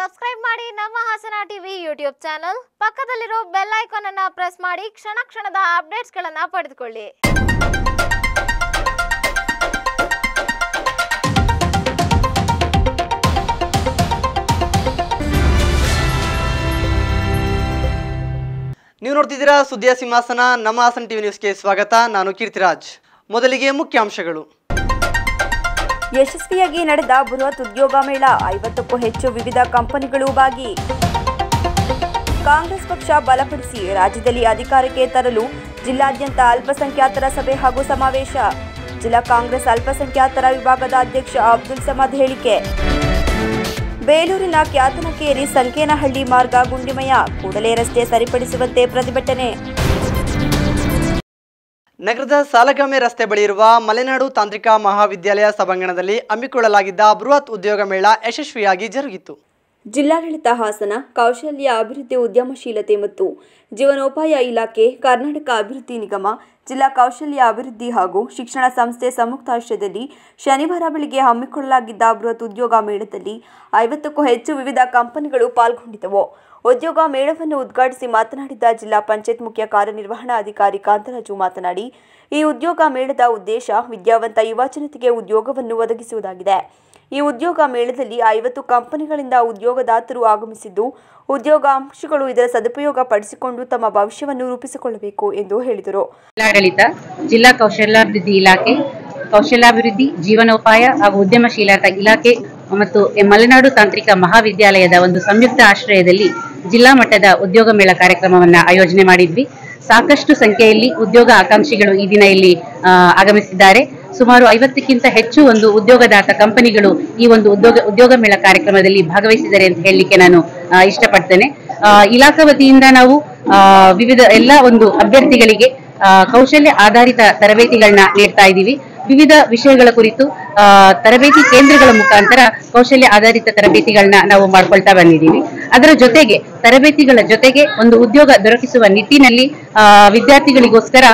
subscribe ಮಾಡಿ ನಮ್ಮ Hassan TV YouTube channel ಪಕ್ಕದಲ್ಲಿರೋ ಬೆಲ್ ಐಕಾನ್ ಅನ್ನ ಪ್ರೆಸ್ ಮಾಡಿ ಕ್ಷಣ ಕ್ಷಣದ ಅಪ್ಡೇಟ್ಸ್ಗಳನ್ನ ಪಡೆದುಕೊಳ್ಳಿ ನೀವು ನೋಡ್ತಿದ್ದೀರಾ ಸುದ್ದಿಯ ಸಿಂಹಾಸನ ನಮ್ಮ ಹಾಸನ್ ಟಿವಿ ನ್ಯೂಸ್ಗೆ ಸ್ವಾಗತ ನಾನು ಕೀರ್ತಿರಾಜ್ ಮೊದಲಿಗೆ ಮುಖ್ಯಾಂಶಗಳು ಯಶಸ್ವಿಯಾಗಿ ನಡೆದ ಬೃಹತ್ ಉದ್ಯೋಗ ಮೇಳ ಐವತ್ತಕ್ಕೂ ಹೆಚ್ಚು ವಿವಿಧ ಕಂಪನಿಗಳು ಭಾಗಿ ಕಾಂಗ್ರೆಸ್ ಪಕ್ಷ ಬಲಪಡಿಸಿ ರಾಜ್ಯದಲ್ಲಿ ಅಧಿಕಾರಕ್ಕೆ ತರಲು ಜಿಲ್ಲಾದ್ಯಂತ ಅಲ್ಪಸಂಖ್ಯಾತರ ಸಭೆ ಹಾಗೂ ಸಮಾವೇಶ ಜಿಲ್ಲಾ ಕಾಂಗ್ರೆಸ್ ಅಲ್ಪಸಂಖ್ಯಾತರ ವಿಭಾಗದ ಅಧ್ಯಕ್ಷ ಅಬ್ದುಲ್ ಸಮದ್ ಹೇಳಿಕೆ ಬೇಲೂರಿನ ಕ್ಯಾತನಕೇರಿ ಸಂಕೇನಹಳ್ಳಿ ಮಾರ್ಗ ಗುಂಡಿಮಯ ಕೂಡಲೇ ರಸ್ತೆ ಸರಿಪಡಿಸುವಂತೆ ಪ್ರತಿಭಟನೆ ನಗರದ ಸಾಲಗಾಮೆ ರಸ್ತೆ ಬಳಿ ಇರುವ ಮಲೆನಾಡು ತಾಂತ್ರಿಕ ಮಹಾವಿದ್ಯಾಲಯ ಸಭಾಂಗಣದಲ್ಲಿ ಹಮ್ಮಿಕೊಳ್ಳಲಾಗಿದ್ದ ಬೃಹತ್ ಉದ್ಯೋಗ ಮೇಳ ಯಶಸ್ವಿಯಾಗಿ ಜರುಗಿತು ಜಿಲ್ಲಾಡಳಿತ ಹಾಸನ ಕೌಶಲ್ಯ ಅಭಿವೃದ್ಧಿ ಉದ್ಯಮಶೀಲತೆ ಮತ್ತು ಜೀವನೋಪಾಯ ಇಲಾಖೆ ಕರ್ನಾಟಕ ಅಭಿವೃದ್ಧಿ ನಿಗಮ ಜಿಲ್ಲಾ ಕೌಶಲ್ಯ ಅಭಿವೃದ್ಧಿ ಹಾಗೂ ಶಿಕ್ಷಣ ಸಂಸ್ಥೆ ಸಂಯುಕ್ತಾಶ್ರಯದಲ್ಲಿ ಶನಿವಾರ ಬೆಳಗ್ಗೆ ಹಮ್ಮಿಕೊಳ್ಳಲಾಗಿದ್ದ ಬೃಹತ್ ಉದ್ಯೋಗ ಮೇಳದಲ್ಲಿ ಐವತ್ತಕ್ಕೂ ಹೆಚ್ಚು ವಿವಿಧ ಕಂಪನಿಗಳು ಪಾಲ್ಗೊಂಡಿದ್ದವು ಉದ್ಯೋಗ ಮೇಳವನ್ನು ಉದ್ಘಾಟಿಸಿ ಮಾತನಾಡಿದ ಜಿಲ್ಲಾ ಪಂಚಾಯತ್ ಮುಖ್ಯ ಕಾರ್ಯನಿರ್ವಹಣಾಧಿಕಾರಿ ಕಾಂತರಾಜು ಮಾತನಾಡಿ ಈ ಉದ್ಯೋಗ ಮೇಳದ ಉದ್ದೇಶ ವಿದ್ಯಾವಂತ ಯುವ ಜನತೆಗೆ ಉದ್ಯೋಗವನ್ನು ಒದಗಿಸುವುದಾಗಿದೆ ಈ ಉದ್ಯೋಗ ಮೇಳದಲ್ಲಿ ಐವತ್ತು ಕಂಪನಿಗಳಿಂದ ಉದ್ಯೋಗದಾತರು ಆಗಮಿಸಿದ್ದು ಉದ್ಯೋಗಾಂಶಗಳು ಇದರ ಸದುಪಯೋಗ ಪಡಿಸಿಕೊಂಡು ತಮ್ಮ ಭವಿಷ್ಯವನ್ನು ರೂಪಿಸಿಕೊಳ್ಳಬೇಕು ಎಂದು ಹೇಳಿದರು ಜಿಲ್ಲಾಡಳಿತ ಜಿಲ್ಲಾ ಕೌಶಲ್ಯಾಭಿವೃದ್ಧಿ ಇಲಾಖೆ ಕೌಶಲ್ಯಾಭಿವೃದ್ಧಿ ಜೀವನೋಪಾಯ ಹಾಗೂ ಉದ್ಯಮಶೀಲತಾ ಇಲಾಖೆ ಮತ್ತು ಮಲೆನಾಡು ತಾಂತ್ರಿಕ ಮಹಾವಿದ್ಯಾಲಯದ ಒಂದು ಸಂಯುಕ್ತ ಆಶ್ರಯದಲ್ಲಿ ಜಿಲ್ಲಾ ಮಟ್ಟದ ಉದ್ಯೋಗ ಮೇಳ ಕಾರ್ಯಕ್ರಮವನ್ನ ಆಯೋಜನೆ ಮಾಡಿದ್ವಿ ಸಾಕಷ್ಟು ಸಂಖ್ಯೆಯಲ್ಲಿ ಉದ್ಯೋಗ ಆಕಾಂಕ್ಷಿಗಳು ಈ ದಿನ ಇಲ್ಲಿ ಆ, ಆಗಮಿಸಿದ್ದಾರೆ ಸುಮಾರು ಐವತ್ತಕ್ಕಿಂತ ಹೆಚ್ಚು ಒಂದು ಉದ್ಯೋಗದಾತ ಕಂಪನಿಗಳು ಈ ಒಂದು ಉದ್ಯೋಗ ಉದ್ಯೋಗ ಮೇಳ ಕಾರ್ಯಕ್ರಮದಲ್ಲಿ ಭಾಗವಹಿಸಿದ್ದಾರೆ ಅಂತ ಹೇಳಲಿಕ್ಕೆ ನಾನು ಆ, ಇಷ್ಟಪಡ್ತೇನೆ ಆ, ಇಲಾಖಾ ವತಿಯಿಂದ ನಾವು ಆ, ವಿವಿಧ ಎಲ್ಲ ಒಂದು ಅಭ್ಯರ್ಥಿಗಳಿಗೆ ಆ, ಕೌಶಲ್ಯ ಆಧಾರಿತ ತರಬೇತಿಗಳನ್ನ ನೀಡ್ತಾ ಇದ್ದೀವಿ ವಿವಿಧ ವಿಷಯಗಳ ಕುರಿತು ಆ, ತರಬೇತಿ ಕೇಂದ್ರಗಳ ಮುಖಾಂತರ ಕೌಶಲ್ಯ ಆಧಾರಿತ ತರಬೇತಿಗಳನ್ನ ನಾವು ಮಾಡ್ಕೊಳ್ತಾ ಬಂದಿದ್ದೀವಿ ಅದರ ಜೊತೆಗೆ ತರಬೇತಿಗಳ ಜೊತೆಗೆ ಒಂದು ಉದ್ಯೋಗ ದೊರಕಿಸುವ ನಿಟ್ಟಿನಲ್ಲಿ ಆ, ವಿದ್ಯಾರ್ಥಿಗಳಿಗೋಸ್ಕರ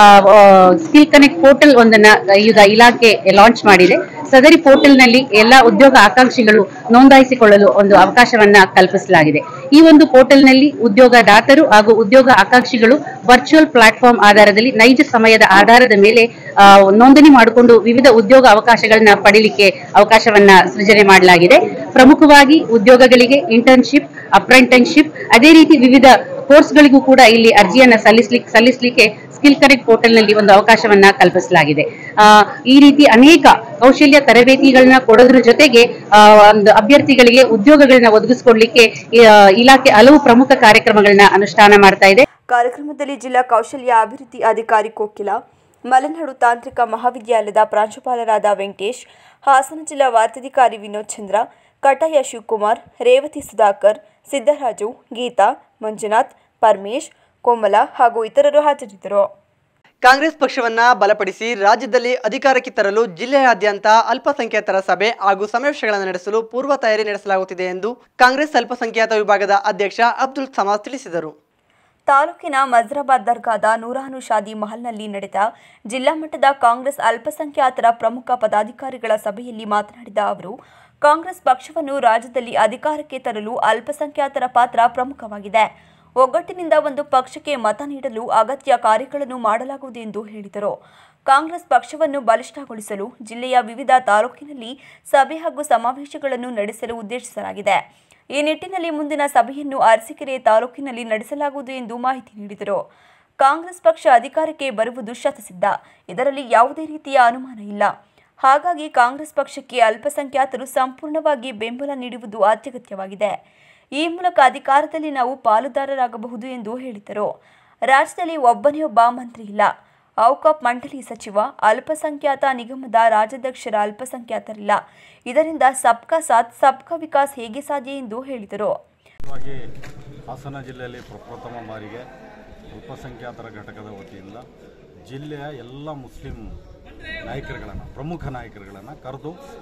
ಸ್ಕಿಲ್ ಕನೆಕ್ಟ್ ಪೋರ್ಟಲ್ ಒಂದನ್ನ ಈಗ ಇಲಾಖೆ ಲಾಂಚ್ ಮಾಡಿದೆ ಸದರಿ ಪೋರ್ಟಲ್ ನಲ್ಲಿ ಎಲ್ಲಾ ಉದ್ಯೋಗ ಆಕಾಂಕ್ಷಿಗಳು ನೋಂದಾಯಿಸಿಕೊಳ್ಳಲು ಒಂದು ಅವಕಾಶವನ್ನ ಕಲ್ಪಿಸಲಾಗಿದೆ ಈ ಒಂದು ಪೋರ್ಟಲ್ ನಲ್ಲಿ ಉದ್ಯೋಗದಾತರು ಹಾಗೂ ಉದ್ಯೋಗ ಆಕಾಂಕ್ಷಿಗಳು ವರ್ಚುವಲ್ ಪ್ಲಾಟ್ಫಾರ್ಮ್ ಆಧಾರದಲ್ಲಿ ನೈಜ ಸಮಯದ ಆಧಾರದ ಮೇಲೆ ಆ, ನೋಂದಣಿ ಮಾಡಿಕೊಂಡು ವಿವಿಧ ಉದ್ಯೋಗ ಅವಕಾಶಗಳನ್ನ ಪಡಿಲಿಕ್ಕೆ ಅವಕಾಶವನ್ನ ಸೃಜನೆ ಮಾಡಲಾಗಿದೆ ಪ್ರಮುಖವಾಗಿ ಉದ್ಯೋಗಗಳಿಗೆ ಇಂಟರ್ನ್ಶಿಪ್ ಅಪ್ರೆಂಟನ್ಶಿಪ್ ಅದೇ ರೀತಿ ವಿವಿಧ ಕೋರ್ಸ್ಗಳಿಗೂ ಕೂಡ ಇಲ್ಲಿ ಅರ್ಜಿಯನ್ನ ಸಲ್ಲಿಸ್ಲಿಕ್ಕೆ ಸಲ್ಲಿಸಲಿಕ್ಕೆ ಸ್ಕಿಲ್ ಕನೆಕ್ಟ್ ಪೋರ್ಟಲ್ ನಲ್ಲಿ ಒಂದು ಅವಕಾಶವನ್ನ ಕಲ್ಪಿಸಲಾಗಿದೆ ಆ, ಈ ರೀತಿ ಅನೇಕ ಕೌಶಲ್ಯ ತರಬೇತಿಗಳನ್ನ ಕೊಡೋದ್ರ ಜೊತೆಗೆ ಆ, ಒಂದು ಅಭ್ಯರ್ಥಿಗಳಿಗೆ ಉದ್ಯೋಗಗಳನ್ನ ಒದಗಿಸ್ಕೊಡ್ಲಿಕ್ಕೆ ಆ, ಇಲಾಖೆ ಹಲವು ಪ್ರಮುಖ ಕಾರ್ಯಕ್ರಮಗಳನ್ನ ಅನುಷ್ಠಾನ ಮಾಡ್ತಾ ಇದೆ ಕಾರ್ಯಕ್ರಮದಲ್ಲಿ ಜಿಲ್ಲಾ ಕೌಶಲ್ಯ ಅಭಿವೃದ್ಧಿ ಅಧಿಕಾರಿ ಕೋಕಿಲ ಮಲೆನಾಡು ತಾಂತ್ರಿಕ ಮಹಾವಿದ್ಯಾಲಯದ ಪ್ರಾಂಶುಪಾಲರಾದ ವೆಂಕಟೇಶ್ ಹಾಸನ ಜಿಲ್ಲಾ ವಾರ್ತಾಧಿಕಾರಿ ವಿನೋದ್ ಚಂದ್ರ ಕಟಾಯ ಶಿವಕುಮಾರ್ ರೇವತಿ ಸುಧಾಕರ್ ಸಿದ್ದರಾಜು ಗೀತಾ ಮಂಜುನಾಥ್ ಪರಮೇಶ್ ಕೋಮಲ ಹಾಗೂ ಇತರರು ಹಾಜರಿದ್ದರು ಕಾಂಗ್ರೆಸ್ ಪಕ್ಷವನ್ನ ಬಲಪಡಿಸಿ ರಾಜ್ಯದಲ್ಲಿ ಅಧಿಕಾರಕ್ಕೆ ತರಲು ಜಿಲ್ಲೆಯಾದ್ಯಂತ ಅಲ್ಪಸಂಖ್ಯಾತರ ಸಭೆ ಹಾಗೂ ಸಮಾವೇಶಗಳನ್ನು ನಡೆಸಲು ಪೂರ್ವ ತಯಾರಿ ನಡೆಸಲಾಗುತ್ತಿದೆ ಎಂದು ಕಾಂಗ್ರೆಸ್ ಅಲ್ಪಸಂಖ್ಯಾತ ವಿಭಾಗದ ಅಧ್ಯಕ್ಷ ಅಬ್ದುಲ್ ಸಮಾದ್ ತಿಳಿಸಿದರು ತಾಲೂಕಿನ ಮಜ್ರಾಬಾದ್ ದರ್ಗಾದ ನೂರಾನು ಶಾದಿ ಮಹಲ್ನಲ್ಲಿ ನಡೆದ ಜಿಲ್ಲಾ ಮಟ್ಟದ ಕಾಂಗ್ರೆಸ್ ಅಲ್ಪಸಂಖ್ಯಾತರ ಪ್ರಮುಖ ಪದಾಧಿಕಾರಿಗಳ ಸಭೆಯಲ್ಲಿ ಮಾತನಾಡಿದ ಅವರು ಕಾಂಗ್ರೆಸ್ ಪಕ್ಷವನ್ನು ರಾಜ್ಯದಲ್ಲಿ ಅಧಿಕಾರಕ್ಕೆ ತರಲು ಅಲ್ಪಸಂಖ್ಯಾತರ ಪಾತ್ರ ಪ್ರಮುಖವಾಗಿದೆ ಒಗ್ಗಟ್ಟಿನಿಂದ ಒಂದು ಪಕ್ಷಕ್ಕೆ ಮತ ನೀಡಲು ಅಗತ್ಯ ಕಾರ್ಯಗಳನ್ನು ಮಾಡಲಾಗುವುದು ಎಂದು ಹೇಳಿದರು ಕಾಂಗ್ರೆಸ್ ಪಕ್ಷವನ್ನು ಬಲಿಷ್ಠಗೊಳಿಸಲು ಜಿಲ್ಲೆಯ ವಿವಿಧ ತಾಲೂಕಿನಲ್ಲಿ ಸಭೆ ಹಾಗೂ ಸಮಾವೇಶಗಳನ್ನು ನಡೆಸಲು ಉದ್ದೇಶಿಸಲಾಗಿದೆ ಈ ನಿಟ್ಟಿನಲ್ಲಿ ಮುಂದಿನ ಸಭೆಯನ್ನು ಅರಸೀಕೆರೆ ತಾಲೂಕಿನಲ್ಲಿ ನಡೆಸಲಾಗುವುದು ಎಂದು ಮಾಹಿತಿ ನೀಡಿದರು ಕಾಂಗ್ರೆಸ್ ಪಕ್ಷ ಅಧಿಕಾರಕ್ಕೆ ಬರುವುದು ಶತಸಿದ್ಧ ಇದರಲ್ಲಿ ಯಾವುದೇ ರೀತಿಯ ಅನುಮಾನ ಇಲ್ಲ ಹಾಗಾಗಿ ಕಾಂಗ್ರೆಸ್ ಪಕ್ಷಕ್ಕೆ ಅಲ್ಪಸಂಖ್ಯಾತರು ಸಂಪೂರ್ಣವಾಗಿ ಬೆಂಬಲ ನೀಡುವುದು ಅತ್ಯಗತ್ಯವಾಗಿದೆ ಈ ಮೂಲಕ ಅಧಿಕಾರದಲ್ಲಿ ನಾವು ಪಾಲುದಾರರಾಗಬಹುದು ಎಂದು ಹೇಳಿದರು ರಾಜ್ಯದಲ್ಲಿ ಒಬ್ಬನೇ ಒಬ್ಬ ಮಂತ್ರಿ ಇಲ್ಲ ಔಕಾಪ್ ಮಂಡಳಿ ಸಚಿವ ಅಲ್ಪಸಂಖ್ಯಾತ ನಿಗಮದ ರಾಜ್ಯಾಧ್ಯಕ್ಷರ ಅಲ್ಪಸಂಖ್ಯಾತರಿಲ್ಲ ಇದರಿಂದ ಸಬ್ಕಾ ಸಾಥ್ ಸಬ್ಕಾ ವಿಕಾಸ್ ಹೇಗೆ ಸಾಧ್ಯ ಎಂದು ಹೇಳಿದರು ಮುಖ್ಯವಾಗಿ ಹಾಸನ ಜಿಲ್ಲೆಯಲ್ಲಿ ಪ್ರಪ್ರಥಮ ಬಾರಿಗೆ ಅಲ್ಪಸಂಖ್ಯಾತರ ಘಟಕದ ವತಿಯಿಂದ ಜಿಲ್ಲೆಯ ಎಲ್ಲ ಮುಸ್ಲಿಂ ನಾಯಕರುಗಳನ್ನು ಪ್ರಮುಖ ನಾಯಕರುಗಳನ್ನು ಕರೆದು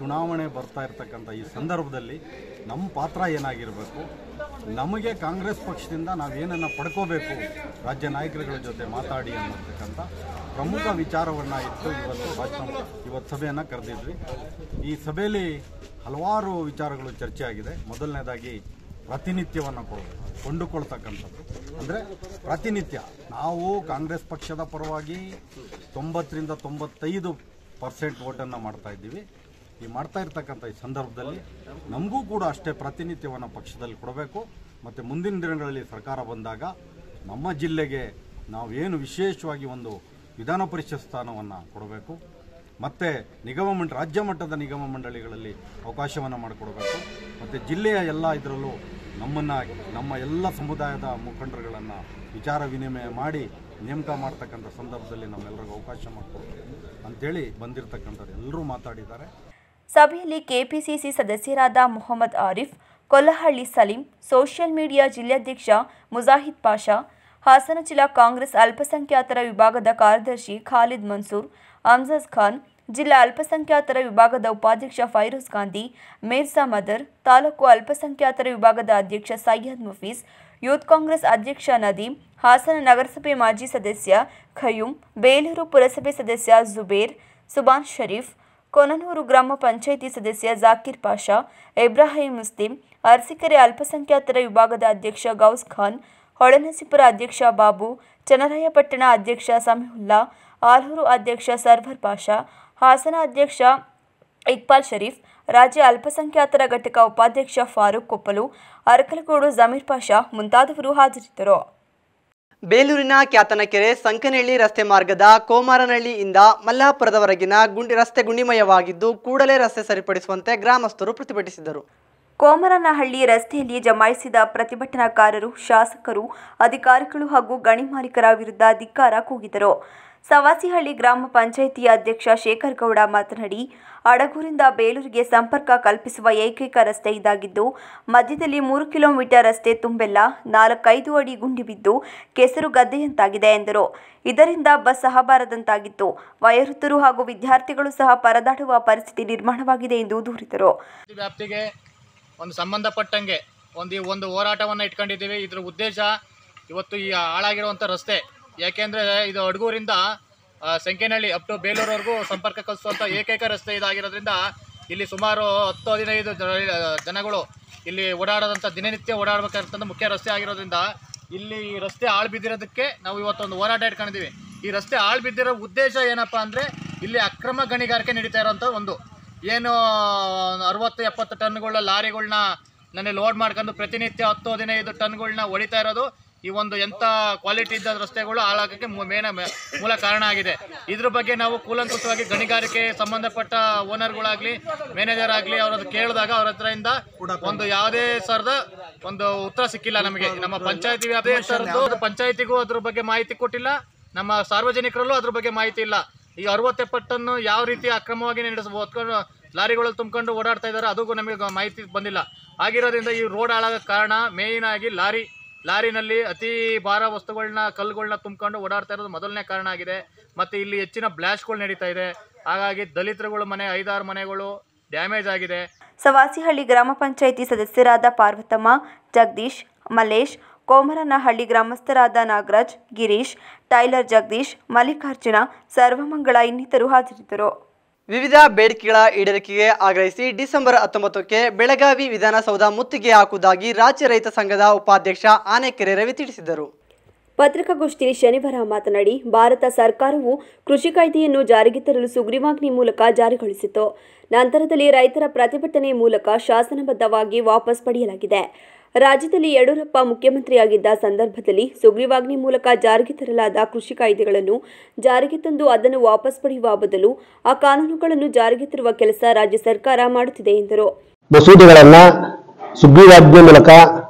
ಚುನಾವಣೆ ಬರ್ತಾ ಇರ್ತಕ್ಕಂಥ ಈ ಸಂದರ್ಭದಲ್ಲಿ ನಮ್ಮ ಪಾತ್ರ ಏನಾಗಿರಬೇಕು ನಮಗೆ ಕಾಂಗ್ರೆಸ್ ಪಕ್ಷದಿಂದ ನಾವೇನನ್ನು ಪಡ್ಕೋಬೇಕು ರಾಜ್ಯ ನಾಯಕರುಗಳ ಜೊತೆ ಮಾತಾಡಿ ಅನ್ನತಕ್ಕಂಥ ಪ್ರಮುಖ ವಿಚಾರವನ್ನು ಇಟ್ಟು ಇವತ್ತು ಭಾಷಣ ಇವತ್ತು ಸಭೆಯನ್ನು ಕರೆದಿದ್ವಿ ಈ ಸಭೆಯಲ್ಲಿ ಹಲವಾರು ವಿಚಾರಗಳು ಚರ್ಚೆ ಆಗಿದೆ ಮೊದಲನೇದಾಗಿ ಪ್ರಾತಿನಿಧ್ಯವನ್ನು ಕೊಡೋದು ಕೊಂಡುಕೊಳ್ತಕ್ಕಂಥದ್ದು ಅಂದರೆ ಪ್ರಾತಿನಿಧ್ಯ ನಾವು ಕಾಂಗ್ರೆಸ್ ಪಕ್ಷದ ಪರವಾಗಿ ತೊಂಬತ್ತರಿಂದ ತೊಂಬತ್ತೈದು ಪರ್ಸೆಂಟ್ ಓಟನ್ನು ಮಾಡ್ತಾ ಇದ್ದೀವಿ ಈ ಮಾಡ್ತಾ ಇರ್ತಕ್ಕಂಥ ಈ ಸಂದರ್ಭದಲ್ಲಿ ನಮಗೂ ಕೂಡ ಅಷ್ಟೇ ಪ್ರಾತಿನಿಧ್ಯವನ್ನು ಪಕ್ಷದಲ್ಲಿ ಕೊಡಬೇಕು ಮತ್ತು ಮುಂದಿನ ದಿನಗಳಲ್ಲಿ ಸರ್ಕಾರ ಬಂದಾಗ ನಮ್ಮ ಜಿಲ್ಲೆಗೆ ನಾವೇನು ವಿಶೇಷವಾಗಿ ಒಂದು ವಿಧಾನ ಪರಿಷತ್ ಸ್ಥಾನವನ್ನು ಕೊಡಬೇಕು ಮತ್ತು ನಿಗಮ ಮಂಡ ರಾಜ್ಯ ಮಟ್ಟದ ನಿಗಮ ಮಂಡಳಿಗಳಲ್ಲಿ ಅವಕಾಶವನ್ನು ಮಾಡಿಕೊಡಬೇಕು ಮತ್ತು ಜಿಲ್ಲೆಯ ಎಲ್ಲ ಇದರಲ್ಲೂ ನಮ್ಮನ್ನು ನಮ್ಮ ಎಲ್ಲ ಸಮುದಾಯದ ಮುಖಂಡರುಗಳನ್ನು ವಿಚಾರ ವಿನಿಮಯ ಮಾಡಿ ನೇಮಕ ಮಾಡ್ತಕ್ಕಂಥ ಸಂದರ್ಭದಲ್ಲಿ ನಮ್ಮೆಲ್ಲರಿಗೂ ಅವಕಾಶ ಮಾಡಿಕೊಡ್ಬೇಕು ಅಂಥೇಳಿ ಬಂದಿರತಕ್ಕಂಥದ್ದು ಎಲ್ಲರೂ ಮಾತಾಡಿದ್ದಾರೆ ಸಭೆಯಲ್ಲಿ ಕೆಪಿಸಿಸಿ ಸದಸ್ಯರಾದ ಮೊಹಮ್ಮದ್ ಆರಿಫ್ ಕೊಲ್ಲಹಳ್ಳಿ ಸಲೀಂ ಸೋಷಿಯಲ್ ಮೀಡಿಯಾ ಜಿಲ್ಲಾಧ್ಯಕ್ಷ ಮುಜಾಹಿದ್ ಪಾಷಾ ಹಾಸನ ಜಿಲ್ಲಾ ಕಾಂಗ್ರೆಸ್ ಅಲ್ಪಸಂಖ್ಯಾತರ ವಿಭಾಗದ ಕಾರ್ಯದರ್ಶಿ ಖಾಲಿದ್ ಮನ್ಸೂರ್ ಅಮ್ಜದ್ ಖಾನ್ ಜಿಲ್ಲಾ ಅಲ್ಪಸಂಖ್ಯಾತರ ವಿಭಾಗದ ಉಪಾಧ್ಯಕ್ಷ ಫೈರೋಜ್ ಗಾಂಧಿ ಮಿರ್ಜಾ ಮದರ್ ತಾಲೂಕು ಅಲ್ಪಸಂಖ್ಯಾತರ ವಿಭಾಗದ ಅಧ್ಯಕ್ಷ ಸೈಯದ್ ಮುಫೀಸ್ ಯೂತ್ ಕಾಂಗ್ರೆಸ್ ಅಧ್ಯಕ್ಷ ನದೀಂ ಹಾಸನ ನಗರಸಭೆ ಮಾಜಿ ಸದಸ್ಯ ಖಯೂಮ್ ಬೇಲೂರು ಪುರಸಭೆ ಸದಸ್ಯ ಜುಬೇರ್ ಸುಬಾನ್ ಶರೀಫ್ ಕೊನನೂರು ಗ್ರಾಮ ಪಂಚಾಯಿತಿ ಸದಸ್ಯ ಜಾಕಿರ್ ಪಾಷಾ ಇಬ್ರಾಹಿಂ ಮುಸ್ಲಿಂ ಅರಸೀಕೆರೆ ಅಲ್ಪಸಂಖ್ಯಾತರ ವಿಭಾಗದ ಅಧ್ಯಕ್ಷ ಗೌಸ್ ಖಾನ್ ಹೊಳೆನರಸೀಪುರ ಅಧ್ಯಕ್ಷ ಬಾಬು ಚನ್ನರಾಯಪಟ್ಟಣ ಅಧ್ಯಕ್ಷ ಸಮೀವುಲ್ಲಾ ಆಲೂರು ಅಧ್ಯಕ್ಷ ಸರ್ವರ್ ಪಾಷಾ ಹಾಸನ ಅಧ್ಯಕ್ಷ ಇಕ್ಬಾಲ್ ಶರೀಫ್ ರಾಜ್ಯ ಅಲ್ಪಸಂಖ್ಯಾತರ ಘಟಕ ಉಪಾಧ್ಯಕ್ಷ ಫಾರೂಕ್ ಕೊಪ್ಪಲು ಅರಕಲಗೂಡು ಜಮೀರ್ ಪಾಷಾ ಮುಂತಾದವರು ಹಾಜರಿದ್ದರು ಬೇಲೂರಿನ ಕ್ಯಾತನಕೆರೆ ಸಂಕನಹಳ್ಳಿ ರಸ್ತೆ ಮಾರ್ಗದ ಕೋಮಾರನಹಳ್ಳಿಯಿಂದ ಮಲ್ಲಾಪುರದವರೆಗಿನ ಗುಂಡಿ ರಸ್ತೆ ಗುಂಡಿಮಯವಾಗಿದ್ದು ಕೂಡಲೇ ರಸ್ತೆ ಸರಿಪಡಿಸುವಂತೆ ಗ್ರಾಮಸ್ಥರು ಪ್ರತಿಭಟಿಸಿದರು ಕೋಮರನಹಳ್ಳಿ ರಸ್ತೆಯಲ್ಲಿ ಜಮಾಯಿಸಿದ ಪ್ರತಿಭಟನಾಕಾರರು ಶಾಸಕರು ಅಧಿಕಾರಿಗಳು ಹಾಗೂ ಗಣಿ ಮಾಲೀಕರ ವಿರುದ್ಧ ಧಿಕ್ಕಾರ ಕೂಗಿದರು ಸವಾಸಿಹಳ್ಳಿ ಗ್ರಾಮ ಪಂಚಾಯಿತಿಯ ಅಧ್ಯಕ್ಷ ಶೇಖರ್ ಗೌಡ ಮಾತನಾಡಿ ಅಡಗೂರಿಂದ ಬೇಲೂರಿಗೆ ಸಂಪರ್ಕ ಕಲ್ಪಿಸುವ ಏಕೈಕ ರಸ್ತೆ ಇದಾಗಿದ್ದು ಮಧ್ಯದಲ್ಲಿ ಮೂರು ಕಿಲೋಮೀಟರ್ ರಸ್ತೆ ತುಂಬೆಲ್ಲ ನಾಲ್ಕೈದು ಅಡಿ ಗುಂಡಿ ಬಿದ್ದು ಕೆಸರು ಗದ್ದೆಯಂತಾಗಿದೆ ಎಂದರು ಇದರಿಂದ ಬಸ್ ಸಹಬಾರದಂತಾಗಿತ್ತು ವಯೋವೃದ್ಧರು ಹಾಗೂ ವಿದ್ಯಾರ್ಥಿಗಳು ಸಹ ಪರದಾಡುವ ಪರಿಸ್ಥಿತಿ ನಿರ್ಮಾಣವಾಗಿದೆ ಎಂದು ದೂರಿದರು ವ್ಯಾಪ್ತಿಗೆ ಒಂದು ಸಂಬಂಧಪಟ್ಟಂಗೆ ಒಂದು ಈ ಒಂದು ಹೋರಾಟವನ್ನು ಇಟ್ಕೊಂಡಿದ್ದೀವಿ ಇದ್ರ ಉದ್ದೇಶ ಇವತ್ತು ಈ ಹಾಳಾಗಿರುವಂಥ ರಸ್ತೆ ಯಾಕೆಂದರೆ ಇದು ಅಡ್ಗೂರಿಂದ ಆ, ಸಂಕೇನಹಳ್ಳಿ ಅಪ್ ಟು ಬೇಲೂರವರೆಗೂ ಸಂಪರ್ಕ ಕಲಿಸುವಂಥ ಏಕೈಕ ರಸ್ತೆ ಇದಾಗಿರೋದ್ರಿಂದ ಇಲ್ಲಿ ಸುಮಾರು ಹತ್ತು ಹದಿನೈದು ಜನ- ಜನಗಳು ಇಲ್ಲಿ ಓಡಾಡೋದಂಥ ದಿನನಿತ್ಯ ಓಡಾಡಬೇಕಾದಂಥ ಮುಖ್ಯ ರಸ್ತೆ ಆಗಿರೋದ್ರಿಂದ ಇಲ್ಲಿ ಈ ರಸ್ತೆ ಆಳ್ ಬಿದ್ದಿರೋದಕ್ಕೆ ನಾವು ಇವತ್ತೊಂದು ಹೋರಾಟ ಇಟ್ಕೊಂಡಿದ್ದೀವಿ ಈ ರಸ್ತೆ ಆಳ್ ಬಿದ್ದಿರೋ ಉದ್ದೇಶ ಏನಪ್ಪ ಅಂದರೆ ಇಲ್ಲಿ ಅಕ್ರಮ ಗಣಿಗಾರಿಕೆ ನಡೀತಾ ಇರೋಂಥ ಒಂದು ಏನು ಅರವತ್ತು ಎಪ್ಪತ್ತು ಟನ್ಗಳ ಲಾರಿಗಳನ್ನ ನನಗೆ ಲೋಡ್ ಮಾಡ್ಕೊಂಡು ಪ್ರತಿನಿತ್ಯ ಹತ್ತು ಹದಿನೈದು ಟನ್ಗಳನ್ನ ಹೊಡಿತಾ ಇರೋದು ಈ ಒಂದು ಎಂಥ ಕ್ವಾಲಿಟಿ ಇದ್ದ ರಸ್ತೆಗಳು ಹಾಳಾಗಕ್ಕೆ ಮೂ- ಮೇನ ಮೇ- ಮೂಲ ಕಾರಣ ಆಗಿದೆ ಇದ್ರ ಬಗ್ಗೆ ನಾವು ಕೂಲಂಕುಷವಾಗಿ ಗಣಿಗಾರಿಕೆ ಸಂಬಂಧಪಟ್ಟ ಓನರ್ಗಳಾಗಲಿ ಮ್ಯಾನೇಜರ್ ಆಗಲಿ ಅವ್ರದ್ದು ಕೇಳಿದಾಗ ಅವ್ರ ಹತ್ರದಿಂದ ಒಂದು ಯಾವುದೇ ಸರದ ಒಂದು ಉತ್ತರ ಸಿಕ್ಕಿಲ್ಲ ನಮಗೆ ನಮ್ಮ ಪಂಚಾಯತಿ ವ್ಯಾಪ್ತಿ ಸರ್ದು ಪಂಚಾಯತಿಗೂ ಅದ್ರ ಬಗ್ಗೆ ಮಾಹಿತಿ ಕೊಟ್ಟಿಲ್ಲ ನಮ್ಮ ಸಾರ್ವಜನಿಕರಲ್ಲೂ ಅದ್ರ ಬಗ್ಗೆ ಮಾಹಿತಿ ಇಲ್ಲ ಈ ಅರವತ್ತೆಪ್ಪತ್ತನ್ನು ಯಾವ ರೀತಿ ಅಕ್ರಮವಾಗಿ ನಡೆಸ ಹೊತ್ಕೊಂಡು ಲಾರಿಗಳಲ್ಲಿ ತುಂಬಿಕೊಂಡು ಓಡಾಡ್ತಾ ಇದ್ದಾರೆ ಅದಕ್ಕೂ ನಮಗೆ ಮಾಹಿತಿ ಬಂದಿಲ್ಲ ಆಗಿರೋದ್ರಿಂದ ಈ ರೋಡ್ ಹಾಳಾಗಕ್ಕೆ ಕಾರಣ ಮೇಯ್ನ್ ಆಗಿ ಲಾರಿ ಲಾರಿನಲ್ಲಿ ಅತಿ ಭಾರ ವಸ್ತುಗಳನ್ನ ಕಲ್ಲುಗಳನ್ನ ತುಂಬಿಕೊಂಡು ಓಡಾಡ್ತಾ ಇರೋದು ಮೊದಲನೇ ಕಾರಣ ಆಗಿದೆ ಮತ್ತು ಇಲ್ಲಿ ಹೆಚ್ಚಿನ ಬ್ಲಾಸ್ಟ್ಗಳು ನಡೀತಾ ಇದೆ ಹಾಗಾಗಿ ದಲಿತರುಗಳ ಮನೆ ಐದಾರು ಮನೆಗಳು ಡ್ಯಾಮೇಜ್ ಆಗಿದೆ ಸವಾಸಿಹಳ್ಳಿ ಗ್ರಾಮ ಪಂಚಾಯಿತಿ ಸದಸ್ಯರಾದ ಪಾರ್ವತಮ್ಮ ಜಗದೀಶ್ ಮಲ್ಲೇಶ್ ಕೋಮರನಹಳ್ಳಿ ಗ್ರಾಮಸ್ಥರಾದ ನಾಗರಾಜ್ ಗಿರೀಶ್ ಟೈಲರ್ ಜಗದೀಶ್ ಮಲ್ಲಿಕಾರ್ಜುನ ಸರ್ವಮಂಗಳ ಇನ್ನಿತರು ಹಾಜರಿದ್ದರು ವಿವಿಧ ಬೇಡಿಕೆಗಳ ಈಡೇರಿಕೆಗೆ ಆಗ್ರಹಿಸಿ ಡಿಸೆಂಬರ್ ಹತ್ತೊಂಬತ್ತಕ್ಕೆ ಬೆಳಗಾವಿ ವಿಧಾನಸೌಧ ಮುತ್ತಿಗೆ ಹಾಕುವುದಾಗಿ ರಾಜ್ಯ ರೈತ ಸಂಘದ ಉಪಾಧ್ಯಕ್ಷ ಆನೆಕೆರೆ ರವಿ ತಿಳಿಸಿದರು ಪತ್ರಿಕಾಗೋಷ್ಠಿಯಲ್ಲಿ ಶನಿವಾರ ಮಾತನಾಡಿ ಭಾರತ ಸರ್ಕಾರವು ಕೃಷಿ ಕಾಯ್ದೆಯನ್ನು ಜಾರಿಗೆ ತರಲು ಸುಗ್ರೀವಾಜ್ಞೆ ಮೂಲಕ ಜಾರಿಗೊಳಿಸಿತು ನಂತರದಲ್ಲಿ ರೈತರ ಪ್ರತಿಭಟನೆ ಮೂಲಕ ಶಾಸನಬದ್ಧವಾಗಿ ವಾಪಸ್ ಪಡೆಯಲಾಗಿದೆ ರಾಜ್ಯದಲ್ಲಿ ಯಡಿಯೂರಪ್ಪ ಮುಖ್ಯಮಂತ್ರಿಯಾಗಿದ್ದ ಸಂದರ್ಭದಲ್ಲಿ ಸುಗ್ರೀವಾಜ್ಞೆ ಮೂಲಕ ಜಾರಿಗೆ ತರಲಾದ ಕೃಷಿ ಕಾಯ್ದೆಗಳನ್ನು ಜಾರಿಗೆ ತಂದು ಅದನ್ನು ವಾಪಸ್ ಪಡೆಯುವ ಬದಲು ಆ ಕಾನೂನುಗಳನ್ನು ಜಾರಿಗೆ ತರುವ ಕೆಲಸ ರಾಜ್ಯ ಸರ್ಕಾರ ಮಾಡುತ್ತಿದೆ ಎಂದರು ಮಸೂದೆಗಳನ್ನು ಸುಗ್ರೀವಾಜ್ಞೆ ಮೂಲಕ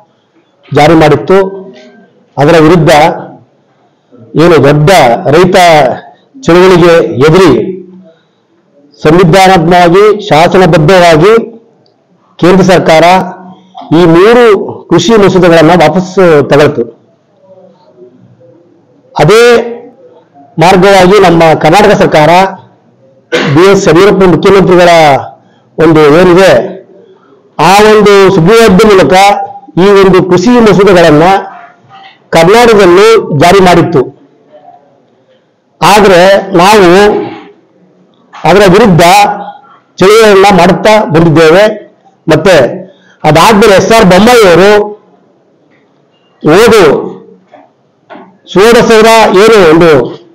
ಜಾರಿ ಮಾಡಿತ್ತು ಅದರ ವಿರುದ್ಧ ಏನು ದೊಡ್ಡ ರೈತ ಚಳುವಳಿಗೆ ಎದುರಿ ಸಂವಿಧಾನಾತ್ಮಕವಾಗಿ ಶಾಸನಬದ್ಧವಾಗಿ ಕೇಂದ್ರ ಸರ್ಕಾರ ಈ ಮೂರು ಕೃಷಿ ಮಸೂದೆಗಳನ್ನು ವಾಪಸ್ ತಗೊಳ್ತು ಅದೇ ಮಾರ್ಗವಾಗಿ ನಮ್ಮ ಕರ್ನಾಟಕ ಸರ್ಕಾರ ಬಿ ಎಸ್ ಯಡಿಯೂರಪ್ಪ ಮುಖ್ಯಮಂತ್ರಿಗಳ ಒಂದು ಏನಿದೆ ಆ ಒಂದು ಸುಗ್ರೀವಾಜ್ಞೆ ಮೂಲಕ ಈ ಒಂದು ಕೃಷಿ ಮಸೂದೆಗಳನ್ನ ಕರ್ನಾಟಕದಲ್ಲಿ ಜಾರಿ ಮಾಡಿತ್ತು ಆದರೆ ನಾವು ಅದರ ವಿರುದ್ಧ ಚಳುವಳಿಯನ್ನ ಮಾಡುತ್ತಾ ಬಂದಿದ್ದೇವೆ ಮತ್ತೆ ಅದಾದ್ಮೇಲೆ ಎಸ್ ಆರ್ ಬೊಮ್ಮಾಯಿಯವರು ಓದು ಸುವರ್ಣ ಸೌಧ ಏನು ಒಂದು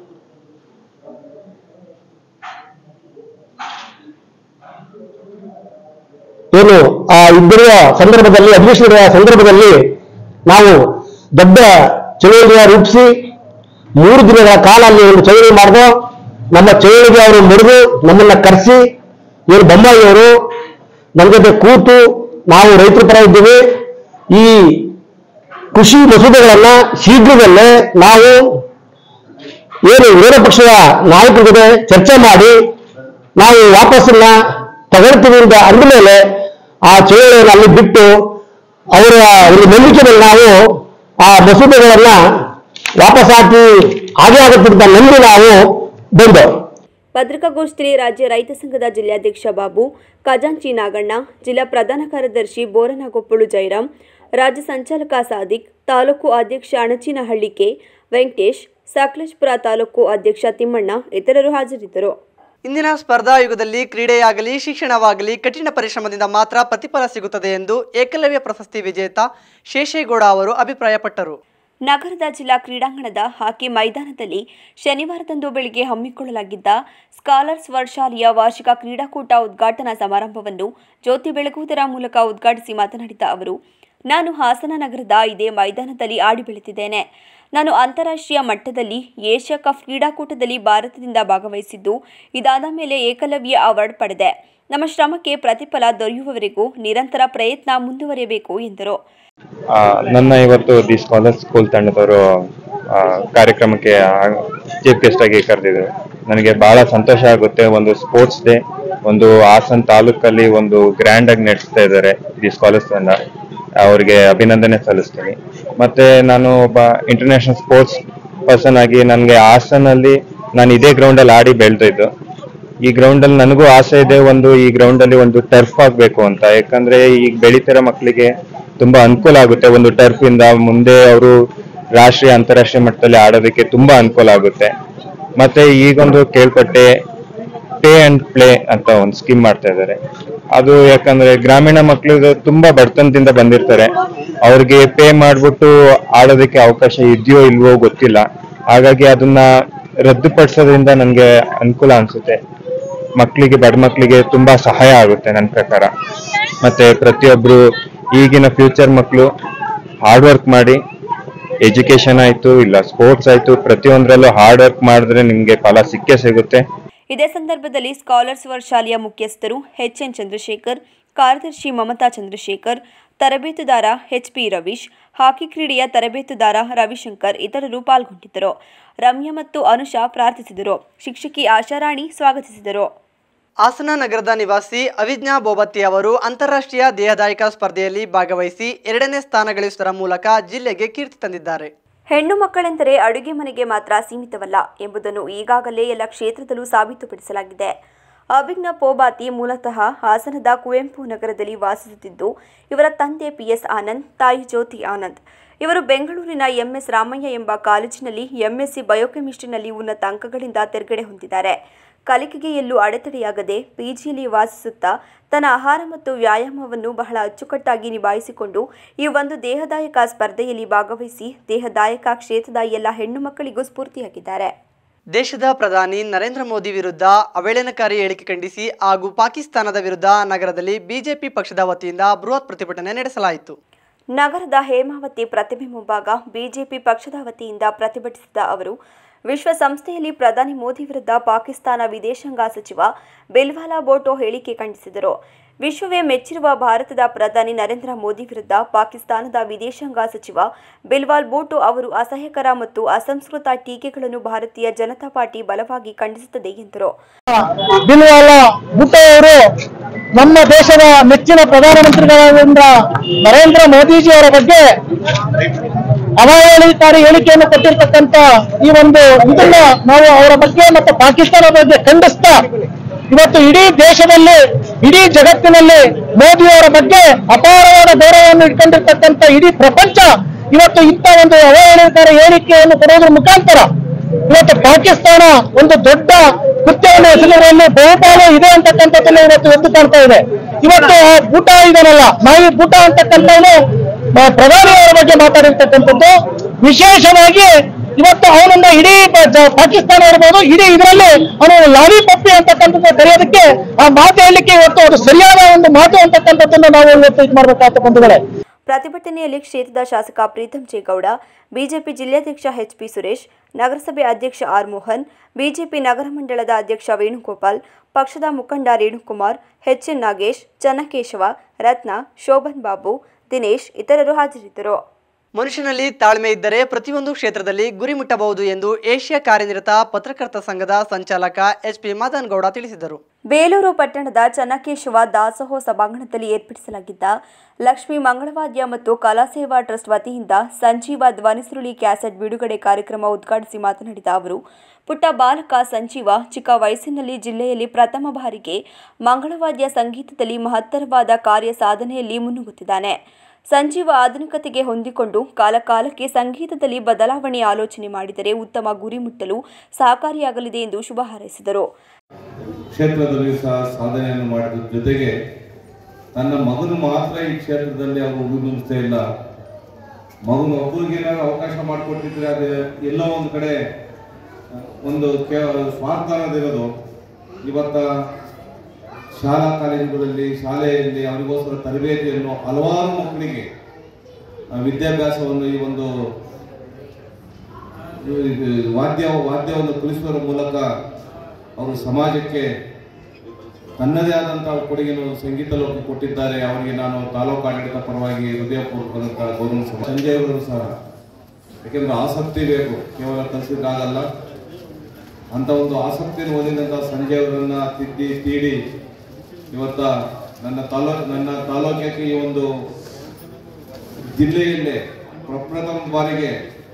ಏನು ಆ ಇದ್ದಿರುವ ಸಂದರ್ಭದಲ್ಲಿ ಅಧಿವೇಶನದ ಸಂದರ್ಭದಲ್ಲಿ ನಾವು ದೊಡ್ಡ ಚಳುವಳಿಯ ರೂಪಿಸಿ ಮೂರು ದಿನಗಳ ಕಾಲ ಅಲ್ಲಿ ಒಂದು ಚಳುವಳಿ ಮಾಡಿದು ನಮ್ಮ ಚಳುವಳಿಗೆ ಅವರು ಮುರಿದು ನಮ್ಮನ್ನ ಕರೆಸಿ ಏನು ಬೊಮ್ಮಾಯಿಯವರು ನಮ್ಮ ಜೊತೆ ಕೂತು ನಾವು ರೈತರ ಪರ ಇದ್ದೀವಿ ಈ ಕೃಷಿ ಮಸೂದೆಗಳನ್ನ ಶೀಘ್ರದಲ್ಲೇ ನಾವು ಏನು ವಿರೋಧ ಪಕ್ಷದ ನಾಯಕರ ಜೊತೆ ಚರ್ಚೆ ಮಾಡಿ ನಾವು ವಾಪಸ್ಸನ್ನ ತಗೊಳ್ತೀವಿ ಅಂತ ಅಂದ ಮೇಲೆ ಆ ಚಳುವಳಿಯನ್ನು ಅಲ್ಲಿ ಬಿಟ್ಟು ಅವರ ಒಂದು ನಂಬಿಕೆ ಮೇಲೆ ನಾವು ಆ ಮಸೂದೆಗಳನ್ನ ವಾಪಸ್ ಹಾಕಿ ಹಾಗೆ ಆಗುತ್ತೆ ಅಂತ ನಂಬಿ ನಾವು ಬಂದೆವು ಪತ್ರಿಕಾಗೋಷ್ಠಿಯಲ್ಲಿ ರಾಜ್ಯ ರೈತ ಸಂಘದ ಜಿಲ್ಲಾಧ್ಯಕ್ಷ ಬಾಬು ಖಜಾಂಚಿ ನಾಗಣ್ಣ ಜಿಲ್ಲಾ ಪ್ರಧಾನ ಕಾರ್ಯದರ್ಶಿ ಬೋರನಗೊಪ್ಪಳು ಜಯರಾಮ್ ರಾಜ್ಯ ಸಂಚಾಲಕ ಸಾದಿಕ್ ತಾಲೂಕು ಅಧ್ಯಕ್ಷ ಅಣಚಿನಹಳ್ಳಿ ಕೆ ವೆಂಕಟೇಶ್ ಸಕಲೇಶ್ಪುರ ತಾಲೂಕು ಅಧ್ಯಕ್ಷ ತಿಮ್ಮಣ್ಣ ಇತರರು ಹಾಜರಿದ್ದರು ಇಂದಿನ ಸ್ಪರ್ಧಾ ಯುಗದಲ್ಲಿ ಕ್ರೀಡೆಯಾಗಲಿ ಶಿಕ್ಷಣವಾಗಲಿ ಕಠಿಣ ಪರಿಶ್ರಮದಿಂದ ಮಾತ್ರ ಪ್ರತಿಫಲ ಸಿಗುತ್ತದೆ ಎಂದು ಏಕಲವ್ಯ ಪ್ರಶಸ್ತಿ ವಿಜೇತ ಶೇಷೇಗೌಡ ಅವರು ಅಭಿಪ್ರಾಯಪಟ್ಟರು ನಗರದ ಜಿಲ್ಲಾ ಕ್ರೀಡಾಂಗಣದ ಹಾಕಿ ಮೈದಾನದಲ್ಲಿ ಶನಿವಾರದಂದು ಬೆಳಿಗ್ಗೆ ಹಮ್ಮಿಕೊಳ್ಳಲಾಗಿದ್ದ ಸ್ಕಾಲರ್ಸ್ ವರ್ಡ್ ಶಾಲೆಯ ವಾರ್ಷಿಕ ಕ್ರೀಡಾಕೂಟ ಉದ್ಘಾಟನಾ ಸಮಾರಂಭವನ್ನು ಜ್ಯೋತಿ ಬೆಳಗುವುದರ ಮೂಲಕ ಉದ್ಘಾಟಿಸಿ ಮಾತನಾಡಿದ ಅವರು ನಾನು ಹಾಸನ ನಗರದ ಇದೇ ಮೈದಾನದಲ್ಲಿ ಆಡಿ ಬೆಳೆದಿದ್ದೇನೆ ನಾನು ಅಂತಾರಾಷ್ಟ್ರೀಯ ಮಟ್ಟದಲ್ಲಿ ಏಷ್ಯಾ ಕಪ್ ಕ್ರೀಡಾಕೂಟದಲ್ಲಿ ಭಾರತದಿಂದ ಭಾಗವಹಿಸಿದ್ದು ಇದಾದ ಮೇಲೆ ಏಕಲವ್ಯ ಅವಾರ್ಡ್ ಪಡೆದೆ ನಮ್ಮ ಶ್ರಮಕ್ಕೆ ಪ್ರತಿಫಲ ದೊರೆಯುವವರೆಗೂ ನಿರಂತರ ಪ್ರಯತ್ನ ಮುಂದುವರಿಯಬೇಕು ಎಂದರು ಆ, ನನ್ನ ಇವತ್ತು ದಿ ಸ್ಕಾಲರ್ ಸ್ಕೂಲ್ ತಂಡದವರು ಆ, ಕಾರ್ಯಕ್ರಮಕ್ಕೆ ಚೀಫ್ ಗೆಸ್ಟ್ ಆಗಿ ಕರೆದಿದ್ರು ನನಗೆ ಬಹಳ ಸಂತೋಷ ಆಗುತ್ತೆ ಒಂದು ಸ್ಪೋರ್ಟ್ಸ್ ಡೇ ಒಂದು ಹಾಸನ್ ತಾಲೂಕಲ್ಲಿ ಒಂದು ಗ್ರ್ಯಾಂಡ್ ಆಗಿ ನಡೆಸ್ತಾ ಇದ್ದಾರೆ ದಿ ಸ್ಕಾಲರ್ಸ್ ತಂಡ ಅವರಿಗೆ ಅಭಿನಂದನೆ ಸಲ್ಲಿಸ್ತೀನಿ ಮತ್ತೆ ನಾನು ಒಬ್ಬ ಇಂಟರ್ನ್ಯಾಷನಲ್ ಸ್ಪೋರ್ಟ್ಸ್ ಪರ್ಸನ್ ಆಗಿ ನನಗೆ ಹಾಸನಲ್ಲಿ ನಾನು ಇದೇ ಗ್ರೌಂಡಲ್ಲಿ ಆಡಿ ಬೆಳೆದಿದ್ದು ಈ ಗ್ರೌಂಡ್ ಅಲ್ಲಿ ನನಗೂ ಆಸೆ ಇದೆ ಒಂದು ಈ ಗ್ರೌಂಡ್ ಅಲ್ಲಿ ಒಂದು ಟರ್ಫ್ ಆಗ್ಬೇಕು ಅಂತ ಯಾಕಂದ್ರೆ ಈಗ ಬೆಳಿತಿರೋ ಮಕ್ಕಳಿಗೆ ತುಂಬಾ ಅನುಕೂಲ ಆಗುತ್ತೆ ಒಂದು ಟರ್ಫ್ ಇಂದ ಮುಂದೆ ಅವರು ರಾಷ್ಟ್ರೀಯ ಅಂತಾರಾಷ್ಟ್ರೀಯ ಮಟ್ಟದಲ್ಲಿ ಆಡೋದಕ್ಕೆ ತುಂಬಾ ಅನುಕೂಲ ಆಗುತ್ತೆ ಮತ್ತೆ ಈಗೊಂದು ಕೇಳ್ಪಟ್ಟೆ ಪೇ ಅಂಡ್ ಪ್ಲೇ ಅಂತ ಒಂದು ಸ್ಕೀಮ್ ಮಾಡ್ತಾ ಇದ್ದಾರೆ ಅದು ಯಾಕಂದ್ರೆ ಗ್ರಾಮೀಣ ಮಕ್ಕಳು ತುಂಬಾ ಬಡತನದಿಂದ ಬಂದಿರ್ತಾರೆ ಅವ್ರಿಗೆ ಪೇ ಮಾಡ್ಬಿಟ್ಟು ಆಡೋದಕ್ಕೆ ಅವಕಾಶ ಇದೆಯೋ ಇಲ್ವೋ ಗೊತ್ತಿಲ್ಲ ಹಾಗಾಗಿ ಅದನ್ನ ರದ್ದುಪಡಿಸೋದ್ರಿಂದ ನನಗೆ ಅನುಕೂಲ ಅನ್ಸುತ್ತೆ ಮಕ್ಕಳಿಗೆ ಬಡ ಮಕ್ಕಳಿಗೆ ತುಂಬಾ ಸಹಾಯ ಆಗುತ್ತೆ ನನ್ನ ಪ್ರಕಾರ ಮತ್ತೆ ಪ್ರತಿಯೊಬ್ರು ಈಗಿನ ಫ್ಯೂಚರ್ ಮಕ್ಕಳು ಹಾರ್ಡ್ ವರ್ಕ್ ಮಾಡಿ ಎಜುಕೇಶನ್ ಆಯ್ತು ಇಲ್ಲ ಸ್ಪೋರ್ಟ್ಸ್ ಆಯ್ತು ಪ್ರತಿಯೊಂದರಲ್ಲೂ ಹಾರ್ಡ್ ವರ್ಕ್ ಮಾಡಿದ್ರೆ ನಿಮ್ಗೆ ಫಲ ಸಿಕ್ಕೇ ಸಿಗುತ್ತೆ ಇದೇ ಸಂದರ್ಭದಲ್ಲಿ ಸ್ಕಾಲರ್ಸ್ ವರ್ಡ್ ಶಾಲೆಯ ಮುಖ್ಯಸ್ಥರು ಎಚ್ ಎನ್ ಚಂದ್ರಶೇಖರ್ ಕಾರ್ಯದರ್ಶಿ ಮಮತಾ ಚಂದ್ರಶೇಖರ್ ತರಬೇತುದಾರ ಎಚ್ ಪಿ ರವೀಶ್ ಹಾಕಿ ಕ್ರೀಡೆಯ ತರಬೇತುದಾರ ರವಿಶಂಕರ್ ಇತರರು ಪಾಲ್ಗೊಂಡಿದ್ದರು ರಮ್ಯ ಮತ್ತು ಅನುಷಾ ಪ್ರಾರ್ಥಿಸಿದರು ಶಿಕ್ಷಕಿ ಆಶಾರಾಣಿ ಸ್ವಾಗತಿಸಿದರು ಹಾಸನ ನಗರದ ನಿವಾಸಿ ಅವಿಜ್ಞಾ ಬೋಬತ್ತಿ ಅವರು ಅಂತಾರಾಷ್ಟ್ರೀಯ ದೇಹದಾಯಕ ಸ್ಪರ್ಧೆಯಲ್ಲಿ ಭಾಗವಹಿಸಿ ಎರಡನೇ ಸ್ಥಾನ ಗಳಿಸುವುದರ ಮೂಲಕ ಜಿಲ್ಲೆಗೆ ಕೀರ್ತಿ ತಂದಿದ್ದಾರೆ ಹೆಣ್ಣು ಮಕ್ಕಳೆಂದರೆ ಅಡುಗೆ ಮನೆಗೆ ಮಾತ್ರ ಸೀಮಿತವಲ್ಲ ಎಂಬುದನ್ನು ಈಗಾಗಲೇ ಎಲ್ಲ ಕ್ಷೇತ್ರದಲ್ಲೂ ಸಾಬೀತುಪಡಿಸಲಾಗಿದೆ ಅಭಿಜ್ಞ ಪೋಬಾತಿ ಮೂಲತಃ ಹಾಸನದ ಕುವೆಂಪು ನಗರದಲ್ಲಿ ವಾಸಿಸುತ್ತಿದ್ದು ಇವರ ತಂದೆ ಪಿಎಸ್ ಆನಂದ್ ತಾಯಿ ಜ್ಯೋತಿ ಆನಂದ್ ಇವರು ಬೆಂಗಳೂರಿನ ಎಂಎಸ್ ರಾಮಯ್ಯ ಎಂಬ ಕಾಲೇಜಿನಲ್ಲಿ ಎಂಎಸ್ಸಿ ಬಯೋಕೆಮಿಸ್ಟ್ರಿನಲ್ಲಿ ಉನ್ನತ ಅಂಕಗಳಿಂದ ತೆರಗಡೆ ಹೊಂದಿದ್ದಾರೆ ಕಲಿಕೆಗೆ ಎಲ್ಲೂ ಅಡೆತಡೆಯಾಗದೆ ಪಿಜಿಯಲ್ಲಿ ವಾಸಿಸುತ್ತಾ ತನ್ನ ಆಹಾರ ಮತ್ತು ವ್ಯಾಯಾಮವನ್ನು ಬಹಳ ಅಚ್ಚುಕಟ್ಟಾಗಿ ನಿಭಾಯಿಸಿಕೊಂಡು ಈ ಒಂದು ದೇಹದಾಯಕ ಸ್ಪರ್ಧೆಯಲ್ಲಿ ಭಾಗವಹಿಸಿ ದೇಹದಾಯಕ ಕ್ಷೇತ್ರದ ಎಲ್ಲ ಹೆಣ್ಣು ಮಕ್ಕಳಿಗೂ ಸ್ಫೂರ್ತಿಯಾಗಿದ್ದಾರೆ ದೇಶದ ಪ್ರಧಾನಿ ನರೇಂದ್ರ ಮೋದಿ ವಿರುದ್ಧ ಅವಹೇಳನಕಾರಿ ಹೇಳಿಕೆ ಖಂಡಿಸಿ ಹಾಗೂ ಪಾಕಿಸ್ತಾನದ ವಿರುದ್ಧ ನಗರದಲ್ಲಿ ಬಿಜೆಪಿ ಪಕ್ಷದ ವತಿಯಿಂದ ಬೃಹತ್ ಪ್ರತಿಭಟನೆ ನಡೆಸಲಾಯಿತು ನಗರದ ಹೇಮಾವತಿ ಪ್ರತಿಮೆ ಮುಂಭಾಗ ಬಿಜೆಪಿ ಪಕ್ಷದ ವತಿಯಿಂದ ಪ್ರತಿಭಟಿಸಿದ ಅವರು ವಿಶ್ವಸಂಸ್ಥೆಯಲ್ಲಿ ಪ್ರಧಾನಿ ಮೋದಿ ವಿರುದ್ಧ ಪಾಕಿಸ್ತಾನ ವಿದೇಶಾಂಗ ಸಚಿವ ಬಿಲ್ವಾಲಾ ಬೋಟೋ ಹೇಳಿಕೆ ಖಂಡಿಸಿದರು ವಿಶ್ವವೇ ಮೆಚ್ಚಿರುವ ಭಾರತದ ಪ್ರಧಾನಿ ನರೇಂದ್ರ ಮೋದಿ ವಿರುದ್ಧ ಪಾಕಿಸ್ತಾನದ ವಿದೇಶಾಂಗ ಸಚಿವ ಬಿಲ್ವಾಲ್ ಬೋಟೋ ಅವರು ಅಸಹ್ಯಕರ ಮತ್ತು ಅಸಂಸ್ಕೃತ ಟೀಕೆಗಳನ್ನು ಭಾರತೀಯ ಜನತಾ ಪಾರ್ಟಿ ಬಲವಾಗಿ ಖಂಡಿಸುತ್ತದೆ ಎಂದರು ಬಿಲ್ವಾಲ ಭುಟ್ಟೋ ಅವರು ನಮ್ಮ ದೇಶದ ನೆಚ್ಚಿನ ಪ್ರಧಾನಮಂತ್ರಿಗಳಾದ ನರೇಂದ್ರ ಮೋದಿಜಿ ಅವರ ಬಗ್ಗೆ ಅವಹೇಳನಕಾರಿ ಹೇಳಿಕೆಯನ್ನು ಕೊಟ್ಟಿರ್ತಕ್ಕಂಥ ಈ ಒಂದು ಇದನ್ನ ನಾವು ಅವರ ಬಗ್ಗೆ ಮತ್ತು ಪಾಕಿಸ್ತಾನ ಬಗ್ಗೆ ಖಂಡಿಸ್ತಾ ಇವತ್ತು ಇಡೀ ದೇಶದಲ್ಲಿ ಇಡೀ ಜಗತ್ತಿನಲ್ಲಿ ಮೋದಿಯವರ ಬಗ್ಗೆ ಅಪಾರವಾದ ಗೌರವವನ್ನು ಇಟ್ಕೊಂಡಿರ್ತಕ್ಕಂಥ ಇಡೀ ಪ್ರಪಂಚ ಇವತ್ತು ಇಂಥ ಒಂದು ಅವಹೇಳನಕಾರಿ ಹೇಳಿಕೆಯನ್ನು ಕೊಡೋದ್ರ ಮುಖಾಂತರ ಇವತ್ತು ಪಾಕಿಸ್ತಾನ ಒಂದು ದೊಡ್ಡ ಕೃತ್ಯವನ್ನು ಎಸಗಿರುವಲ್ಲಿ ಬಹುಪಾಲು ಇದೆ ಅಂತಕ್ಕಂಥದ್ದನ್ನ ಇವತ್ತು ಎದ್ದು ಕಾಣ್ತಾ ಇದೆ ಇವತ್ತು ಆ ಬೂಟ ಇದನ್ನಲ್ಲ ನಾಯಿ ಬೂಟ ಅಂತಕ್ಕಂಥವನು ಆ, ಪ್ರಧಾನಿಯವರ ಬಗ್ಗೆ ಮಾತಾಡಿರ್ತಕ್ಕಂಥದ್ದು ವಿಶೇಷವಾಗಿ ಇವತ್ತು ಅವನನ್ನ ಇಡೀ ಪ- ಜ- ಪಾಕಿಸ್ತಾನ ಇರ್ಬೋದು ಇಡೀ ಇದರಲ್ಲಿ ಅವನು ಲಾರಿ ಪಪ್ಪಿ ಅಂತಕ್ಕಂಥದ್ದು ಕರೆಯೋದಕ್ಕೆ ಆ ಮಾತು ಹೇಳಲಿಕ್ಕೆ ಇವತ್ತು ಅದು ಸರಿಯಾದ ಒಂದು ಮಾತು ಅಂತಕ್ಕಂಥದ್ದನ್ನು ನಾವು ಇವತ್ತು ಇದು ಮಾಡ್ಬೇಕಾಗ್ತಕ್ಕಂಥದ್ದರೆ ಪ್ರತಿಭಟನೆಯಲ್ಲಿ ಕ್ಷೇತ್ರದ ಶಾಸಕ ಪ್ರೀತಂ ಜೇಗೌಡ ಬಿಜೆಪಿ ಜಿಲ್ಲಾಧ್ಯಕ್ಷ ಎಚ್ ಪಿ ಸುರೇಶ್ ನಗರಸಭೆ ಅಧ್ಯಕ್ಷ ಆರ್ ಮೋಹನ್ ಬಿಜೆಪಿ ನಗರ ಮಂಡಳದ ಅಧ್ಯಕ್ಷ ವೇಣುಗೋಪಾಲ್ ಪಕ್ಷದ ಮುಖಂಡ ರೇಣುಕುಮಾರ್ ಎಚ್ ಎನ್ ನಾಗೇಶ್ ಚನ್ನಕೇಶವ ರತ್ನ ಶೋಭನ್ ಬಾಬು ದಿನೇಶ್ ಇತರರು ಹಾಜರಿದ್ದರು ಮನುಷ್ಯನಲ್ಲಿ ತಾಳ್ಮೆ ಇದ್ದರೆ ಪ್ರತಿಯೊಂದು ಕ್ಷೇತ್ರದಲ್ಲಿ ಗುರಿ ಮುಟ್ಟಬಹುದು ಎಂದು ಏಷ್ಯಾ ಕಾರ್ಯನಿರತ ಪತ್ರಕರ್ತ ಸಂಘದ ಸಂಚಾಲಕ ಎಚ್ ಪಿ ಮದನ್ ಗೌಡ ತಿಳಿಸಿದರು ಬೇಲೂರು ಪಟ್ಟಣದ ಚನ್ನಕೇಶವ ದಾಸೋಹ ಸಭಾಂಗಣದಲ್ಲಿ ಏರ್ಪಡಿಸಲಾಗಿದ್ದ ಲಕ್ಷ್ಮೀ ಮಂಗಳವಾದ್ಯ ಮತ್ತು ಕಲಾಸೇವಾ ಟ್ರಸ್ಟ್ ವತಿಯಿಂದ ಸಂಜೀವ ಧ್ವನಿಸುರುಳಿ ಕ್ಯಾಸೆಟ್ ಬಿಡುಗಡೆ ಕಾರ್ಯಕ್ರಮ ಉದ್ಘಾಟಿಸಿ ಮಾತನಾಡಿದ ಅವರು ಪುಟ್ಟ ಬಾಲಕ ಸಂಜೀವ ಚಿಕ್ಕ ವಯಸ್ಸಿನಲ್ಲಿ ಜಿಲ್ಲೆಯಲ್ಲಿ ಪ್ರಥಮ ಬಾರಿಗೆ ಮಂಗಳವಾದ್ಯ ಸಂಗೀತದಲ್ಲಿ ಮಹತ್ತರವಾದ ಕಾರ್ಯ ಸಾಧನೆಯಲ್ಲಿ ಮುನ್ನುಗ್ಗುತ್ತಿದ್ದಾನೆ ಸಂಜೀವ ಆಧುನಿಕತೆಗೆ ಹೊಂದಿಕೊಂಡು ಕಾಲಕಾಲಕ್ಕೆ ಸಂಗೀತದಲ್ಲಿ ಬದಲಾವಣೆ ಆಲೋಚನೆ ಮಾಡಿದರೆ ಉತ್ತಮ ಗುರಿ ಮುಟ್ಟಲು ಸಹಕಾರಿಯಾಗಲಿದೆ ಎಂದು ಶುಭ ಹಾರೈಸಿದರು ಕ್ಷೇತ್ರದಲ್ಲಿ ಸಹ ಸಾಧನೆಯನ್ನು ಮಾಡಿದ ಜೊತೆಗೆ ತನ್ನ ಮಗನು ಮಾತ್ರ ಈ ಕ್ಷೇತ್ರದಲ್ಲಿ ಅವರು ಉಳಿದುಂಬಿಸ್ತಾ ಇಲ್ಲ ಮಗನ ಒಬ್ಬರಿಗೆ ಏನಾದ್ರು ಅವಕಾಶ ಮಾಡಿಕೊಟ್ಟಿದ್ರೆ ಅದು ಎಲ್ಲೋ ಒಂದು ಕಡೆ ಒಂದು ಕೇ ಸ್ವಾರ್ಥ ಅನ್ನೋದಿರೋದು ಇವತ್ತ ಶಾಲಾ ಕಾಲೇಜುಗಳಲ್ಲಿ ಶಾಲೆಯಲ್ಲಿ ಅವರಿಗೋಸ್ಕರ ತರಬೇತಿಯನ್ನು ಹಲವಾರು ಮಕ್ಕಳಿಗೆ ಆ, ವಿದ್ಯಾಭ್ಯಾಸವನ್ನು ಈ ಒಂದು ಇದು ವಾದ್ಯ ವಾದ್ಯವನ್ನು ಕಲಿಸುವುದರ ಮೂಲಕ ಅವರು ಸಮಾಜಕ್ಕೆ ತನ್ನದೇ ಆದಂತಹ ಕೊಡುಗೆಯನ್ನು ಸಂಗೀತ ಲೋಕ ಕೊಟ್ಟಿದ್ದಾರೆ ಅವರಿಗೆ ನಾನು ತಾಲೂಕು ಆಡಳಿತ ಪರವಾಗಿ ಹೃದಯಪೂರ್ವಕಂತ ಗೌರವ ಸಮ- ಸಂಜಯ್ ಅವರು ಸಹ ಯಾಕೆಂದ್ರೆ ಆಸಕ್ತಿ ಬೇಕು ಕೇವಲ ಕಲಿಸಿದ್ದಾಗಲ್ಲ ಅಂತ ಒಂದು ಆಸಕ್ತಿಯನ್ನು ಹೊಂದಿದಂತಹ ಸಂಜಯ್ ಅವರನ್ನ ತಿದ್ದಿ ತೀಡಿ ಇವತ್ತ ನನ್ನ ತಾಲೂಕು ನನ್ನ ತಾಲೂಕಕ್ಕೆ ಈ ಒಂದು ಜಿಲ್ಲೆಯಲ್ಲೇ ಪ್ರಪ್ರಥಮ ಬಾರಿಗೆ